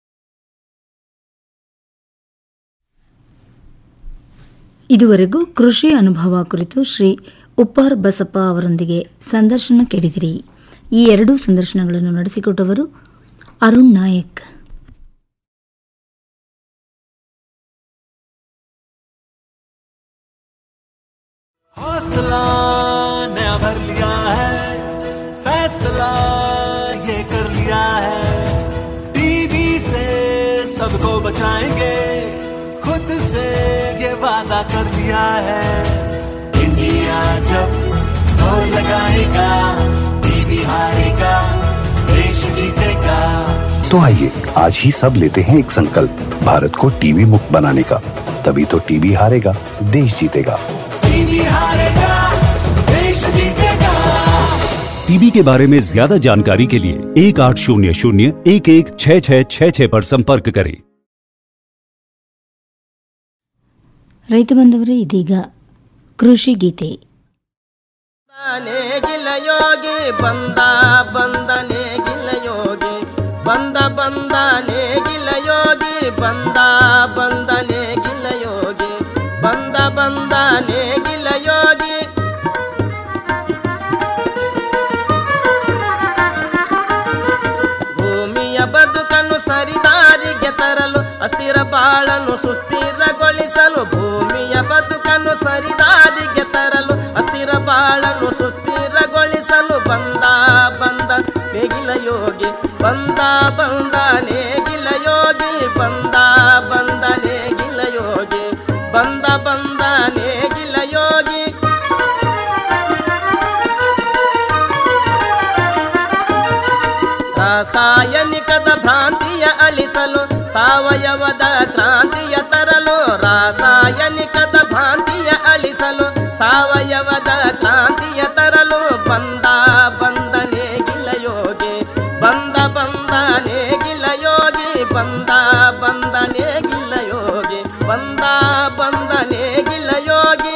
ಇದುವರೆಗೂ ಕೃಷಿ ಅನುಭವ ಕುರಿತು ಶ್ರೀ ಉಪ್ಪಾರ್ ಬಸಪ್ಪ ಅವರೊಂದಿಗೆ ಸಂದರ್ಶನ ಕೇಳಿದಿರಿ ಈ ಎರಡೂ ಸಂದರ್ಶನಗಳನ್ನು ನಡೆಸಿಕೊಟ್ಟವರು ಅರುಣ್ ನಾಯಕ್
हौसला नया भर लिया है फैसला ये कर लिया है टीवी से सबको बचाएंगे खुद से ये वादा कर लिया है इंडिया जब जोर लगाएगा टीवी हारेगा देश जीतेगा
तो आइए आज ही सब लेते हैं एक संकल्प भारत को टीवी मुक्त बनाने का तभी तो टीवी हारेगा देश जीतेगा
टीवी हारेगा देश जीतेगा
टीबी के बारे में ज्यादा जानकारी के लिए एक आठ शून्य शून्य एक एक छः छः छः छः पर संपर्क करें
ರೈತ ಬಂದವರೇ ಇದೀಗ ಕೃಷಿ ಗೀತೆ
ಗಿಲ ಯೋಗಿ ಬಂದ ಬಂದನೆ ಗಿಲ ಯೋಗಿ ಬಂದ ಬಂದನೆ ಗಿಲ ಯೋಗಿ ಬಂದ ಬಂದನೆ ಗಿಲ ಯೋಗಿ ಬಂದ ಬಂದನೆ ಗಿಲ ಯೋಗಿ ಭೂಮಿಯ ಬದುಕನ್ನು ಸರಿದಾರಿಗೆ ತರಲು ಅಸ್ಥಿರ ಬಾಳನ್ನು ಸುಸ್ಥಿರಗೊಳಿಸಲು ಭೂಮಿಯ ಬದುಕನ್ನು ಸರಿದಾರಿಗೆ ತರಲು ಅಸ್ಥಿರ ಬಾಳನ್ನು ಸುಸ್ಥಿರಗೊಳಿಸಲು ಬಂದ ಬಂದ ನೇಗಿಲ ಯೋಗಿ ಬಂದ ಬಂದ ನೇಗಿಲ ಯೋಗಿ ಬಂದ ಬಂದ ನೇಗಿಲ ಯೋಗಿ ಬಂದ ಬಂದ ನೇಗಿಲ ಯೋಗಿ ರಾಸಾಯನಿಕದ ಭ್ರಾಂತಿಯ ಅಳಿಸಲು ಸಾವಯವದ ಕ್ರಾಂತಿಯ ತರಲು ರಾಸಾಯನಿಕದ ಭ್ರಾಂತಿಯ ಅಳಿಸಲು ಸಾವಯವದ ಕ್ರಾಂತಿಯ ತರಲು ಬಂದ ಬಂದನೆ ಗಿಲ ಯೋಗಿ ಬಂದ ಬಂದನೆ ಗಿಲ ಯೋಗಿ ಬಂದ ಬಂದನೆ ಗಿಲ ಯೋಗಿ ಬಂದ ಬಂದನೆ ಗಿಲ ಯೋಗಿ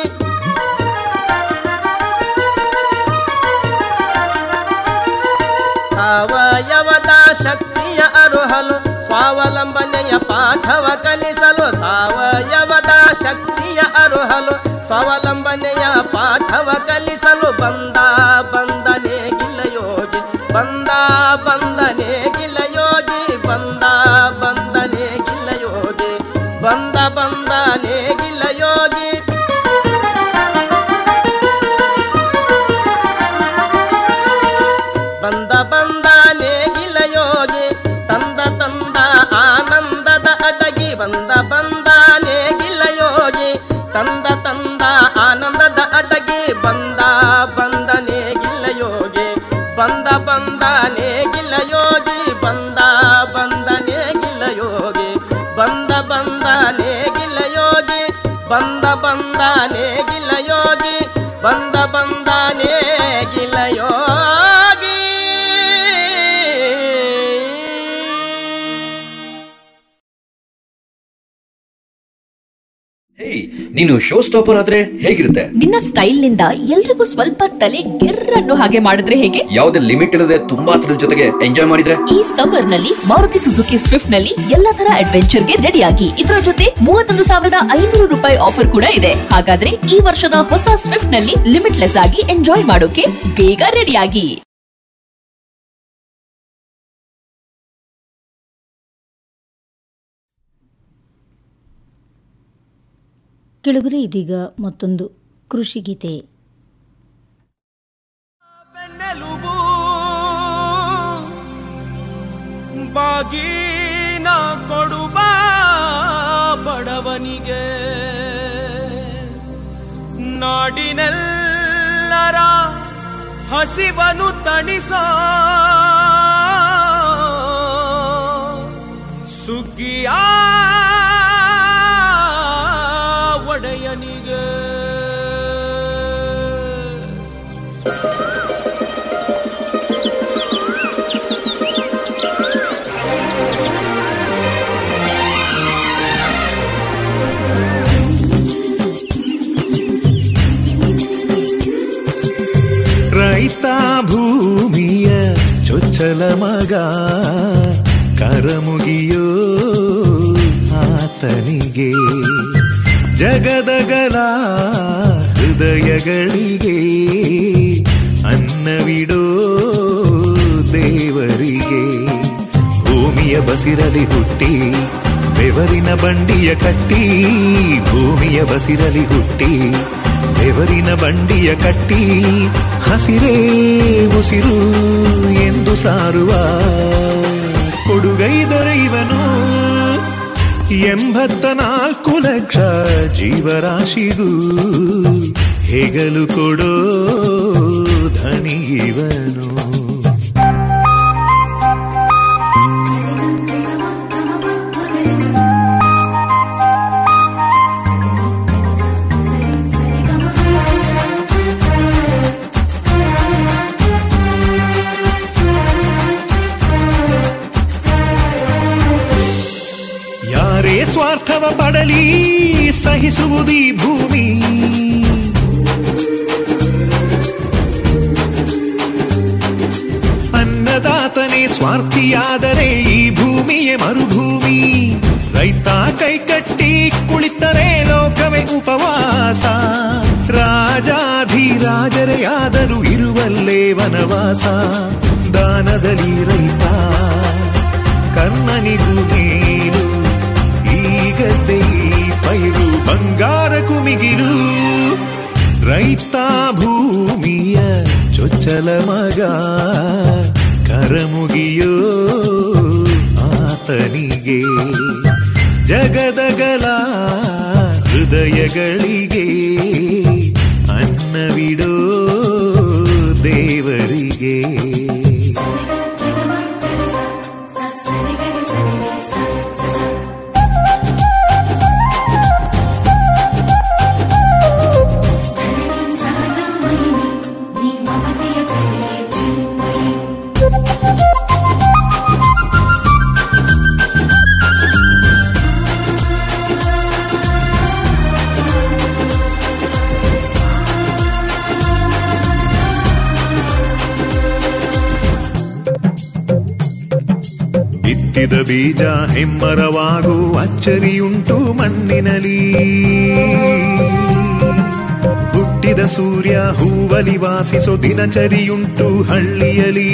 ಸಾವಯವದ ಶಕ್ತಿಯ ಅರುಹಲು ಸ್ವಾವಲಂಬನೆಯ ಪಾಠವ ಕಲಿಸಲು ಸಾವಯವದ ಶಕ್ತಿಯ ಅರುಹಲು ಸ್ವಾವಲಂಬನೆಯ ಪಾಠವ ಕಲಿಸಲು ಬಂದ ಬಂದನೆ ಗಿಲ ಯೋಗಿ ಬಂದ ಬಂದನೆ ಗಿಲ ಯೋಗಿ ಬಂದ ಬಂದನೆ ಗಿಲ ಯೋಗಿ ಬಂದ ಬಂದನೆ ಗಿಲ ಯೋಗಿ ಬಂದ ಬಂದ ನೇಗಿಲ ಯೋಗಿ ತಂದ ತಂದ ಆನಂದದ ಅಡಗಿ ಬಂದ ಬಂದ ನೇಗಿಲ ಯೋಗಿ ತಂದ ತಂದ ಆನಂದದ ಅಡಗಿ ಬಂದ ಬಂದ ನೇಗಿಲ ಯೋಗಿ ಬಂದ ಬಂದ ನೇಗಿಲ ಯೋಗಿ ಬಂದ ಬಂದ ನೇಗಿಲ ಯೋಗಿ ಬಂದ ಬಂದ ನೇಗಿಲ ಯೋಗಿ ಬಂದ ಬಂದ ನೇಗಿಲ ಯೋಗಿ ಬಂದ ಬಂದ ನೇಗಿಲ ಯೋಗಿ
ಹೇಯ್ ನೀನು ಶೋ ಸ್ಟಾಪರ್ ಆದ್ರೆ ಹೇಗಿರುತ್ತೆ
ನಿನ್ನ ಸ್ಟೈಲ್ ನಿಂದ ಎಲ್ರಿಗೂ ಸ್ವಲ್ಪ ತಲೆ ಗೆರ್ರನ್ನು ಹಾಗೆ ಮಾಡಿದ್ರೆ ಹೇಗೆ
ಯಾವುದೇ ಲಿಮಿಟ್ ಇಲ್ಲದೆ ತುಂಬಾ ಥ್ರಿಲ್ ಜೊತೆಗೆ ಎಂಜಾಯ್ ಮಾಡಿದ್ರೆ
ಈ ಸಮ್ಮರ್ ನಲ್ಲಿ ಮಾರುತಿ ಸುಜುಕಿ ಸ್ವಿಫ್ಟ್ ನಲ್ಲಿ ಎಲ್ಲಾ ತರ ಅಡ್ವೆಂಚರ್ ಗೆ ರೆಡಿ ಆಗಿ ಇದರ ಜೊತೆ ಮೂವತ್ತೊಂದು ಸಾವಿರದ ಐನೂರು ರೂಪಾಯಿ ಆಫರ್ ಕೂಡ ಇದೆ ಹಾಗಾದ್ರೆ ಈ ವರ್ಷದ ಹೊಸ ಸ್ವಿಫ್ಟ್ ನಲ್ಲಿ ಲಿಮಿಟ್ಲೆಸ್ ಆಗಿ ಎಂಜಾಯ್ ಮಾಡೋಕೆ ಬೇಗ ರೆಡಿ ಆಗಿ
ಕೆಳಗರೆ ಇದೀಗ ಮತ್ತೊಂದು ಕೃಷಿ ಗೀತೆ
ಬಾಗೀನ ಕೊಡುವ ಬಡವನಿಗೆ ನಾಡಿನೆಲ್ಲರ ಹಸಿವನು ತಣಿಸೋ ಸುಗ್ಗಿಯ ಒಡೆಯನಿಗೆ
ರೈತ ಭೂಮಿಯ ಚೊಚ್ಚಲ ಮಗ ಕರಮುಗಿಯೋ ಆತನಿಗೆ ಜಗದಗಲ ಹೃದಯಗಳಿಗೆ ಅನ್ನವಿಡೋ ದೇವರಿಗೆ ಭೂಮಿಯ ಬಸಿರಲಿ ಹುಟ್ಟಿ ಬೆವರಿನ ಬಂಡಿಯ ಕಟ್ಟಿ ಭೂಮಿಯ ಬಸಿರಲಿ ಹುಟ್ಟಿ ಬೆವರಿನ ಬಂಡಿಯ ಕಟ್ಟಿ ಹಸಿರೇ ಉಸಿರು ಎಂದು ಸಾರುವ ಕೊಡುಗೈ ದೊರೆಯುವನು ಎಂಬತ್ತ ನಾಲ್ಕು ಲಕ್ಷ ಜೀವರಾಶಿಗೂ ಹೆಗಲು ಕೊಡೋ ಧನಿಗಿವನು ಯಾರೇ ಸ್ವಾರ್ಥವ ಪಡಲಿ ಸಹಿಸುವುದೀ ಭೂಮಿ ಅನ್ನದಾತನೇ ಸ್ವಾರ್ಥಿಯಾದರೆ ಈ ಭೂಮಿಯೇ ಮರುಭೂಮಿ ರೈತ ಕೈಕಟ್ಟಿ ಕುಳಿತರೆ ಲೋಕವೇ ಉಪವಾಸ ರಾಜಾಧಿರಾಜರೇ ಆದರೂ ಇರುವಲ್ಲೇ ವನವಾಸ ದಾನದಲ್ಲಿ ರೈತ ಕರ್ಣನಿಗೂ ಮೇಲು ಈಗದ್ದೇ ಈ ಪೈರು ಬಂಗಾರ ಕುಮಿಗಿಲು ರೈತ ಭೂಮಿಯ ಚೊಚ್ಚಲ ಮಗ ಕರಮುಗಿಯೋ ಆತನಿಗೆ ಜಗದಗಲ ಹೃದಯಗಳಿಗೆ ಅನ್ನವಿಡೋ ದೇವರಿಗೆ ಬಿತ್ತಿದ ಬೀಜ ಹೆಮ್ಮರವಾಗು ಅಚ್ಚರಿಯುಂಟು ಮಣ್ಣಿನಲಿ ಹುಟ್ಟಿದ ಸೂರ್ಯ ಹೂವಲಿ ವಾಸಿಸೋ ದಿನಚರಿಯುಂಟು ಹಳ್ಳಿಯಲಿ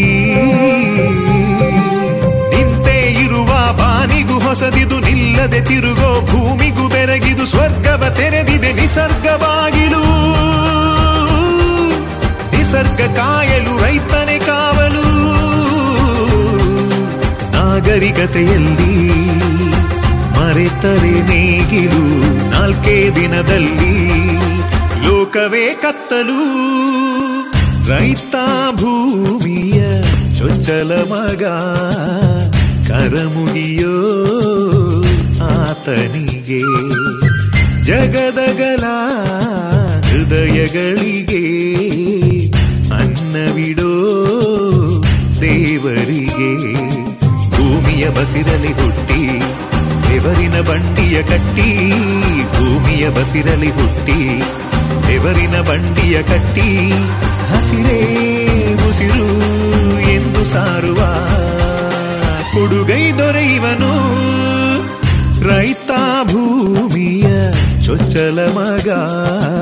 ನಿಂತೇ ಇರುವ ಬಾನಿಗೂ ಹೊಸದಿದು ನಿಲ್ಲದೆ ತಿರುಗೋ ಭೂಮಿಗೂ ಬೆರಗಿದು ಸ್ವರ್ಗವ ತೆರೆದಿದೆ ನಿಸರ್ಗವಾಗಿಲು ನಿಸರ್ಗ ಕಾಯಲು ರೈತನೇ ಕಾವಲು ನಾಗರಿಕತೆಯಲ್ಲಿ ಮರೆತರೆ ನೇಗಿಲು ನಾಲ್ಕೇ ದಿನದಲ್ಲಿ ಲೋಕವೇ ಕತ್ತಲು ರೈತ ಭೂಮಿಯ ಚೊಚ್ಚಲ ಮಗ ಕರಮುಗಿಯೋ ಆತನಿಗೆ ಜಗದಗಲ ಹೃದಯಗಳಿಗೆ ಅನ್ನವಿಡೋ ದೇವರಿಗೆ ಭೂಮಿಯ ಬಸಿರಲಿ ಹುಟ್ಟಿ ಬೆವರಿನ ಬಂಡಿಯ ಕಟ್ಟಿ ಭೂಮಿಯ ಬಸಿರಲಿ ಹುಟ್ಟಿ ಬೆವರಿನ ಬಂಡಿಯ ಕಟ್ಟಿ ಹಸಿರೇ ಉಸಿರು ಎಂದು ಸಾರುವ ಕೊಡುಗೈ ದೊರೆಯುವನು ರೈತ ಭೂಮಿಯ ಚೊಚ್ಚಲ ಮಗ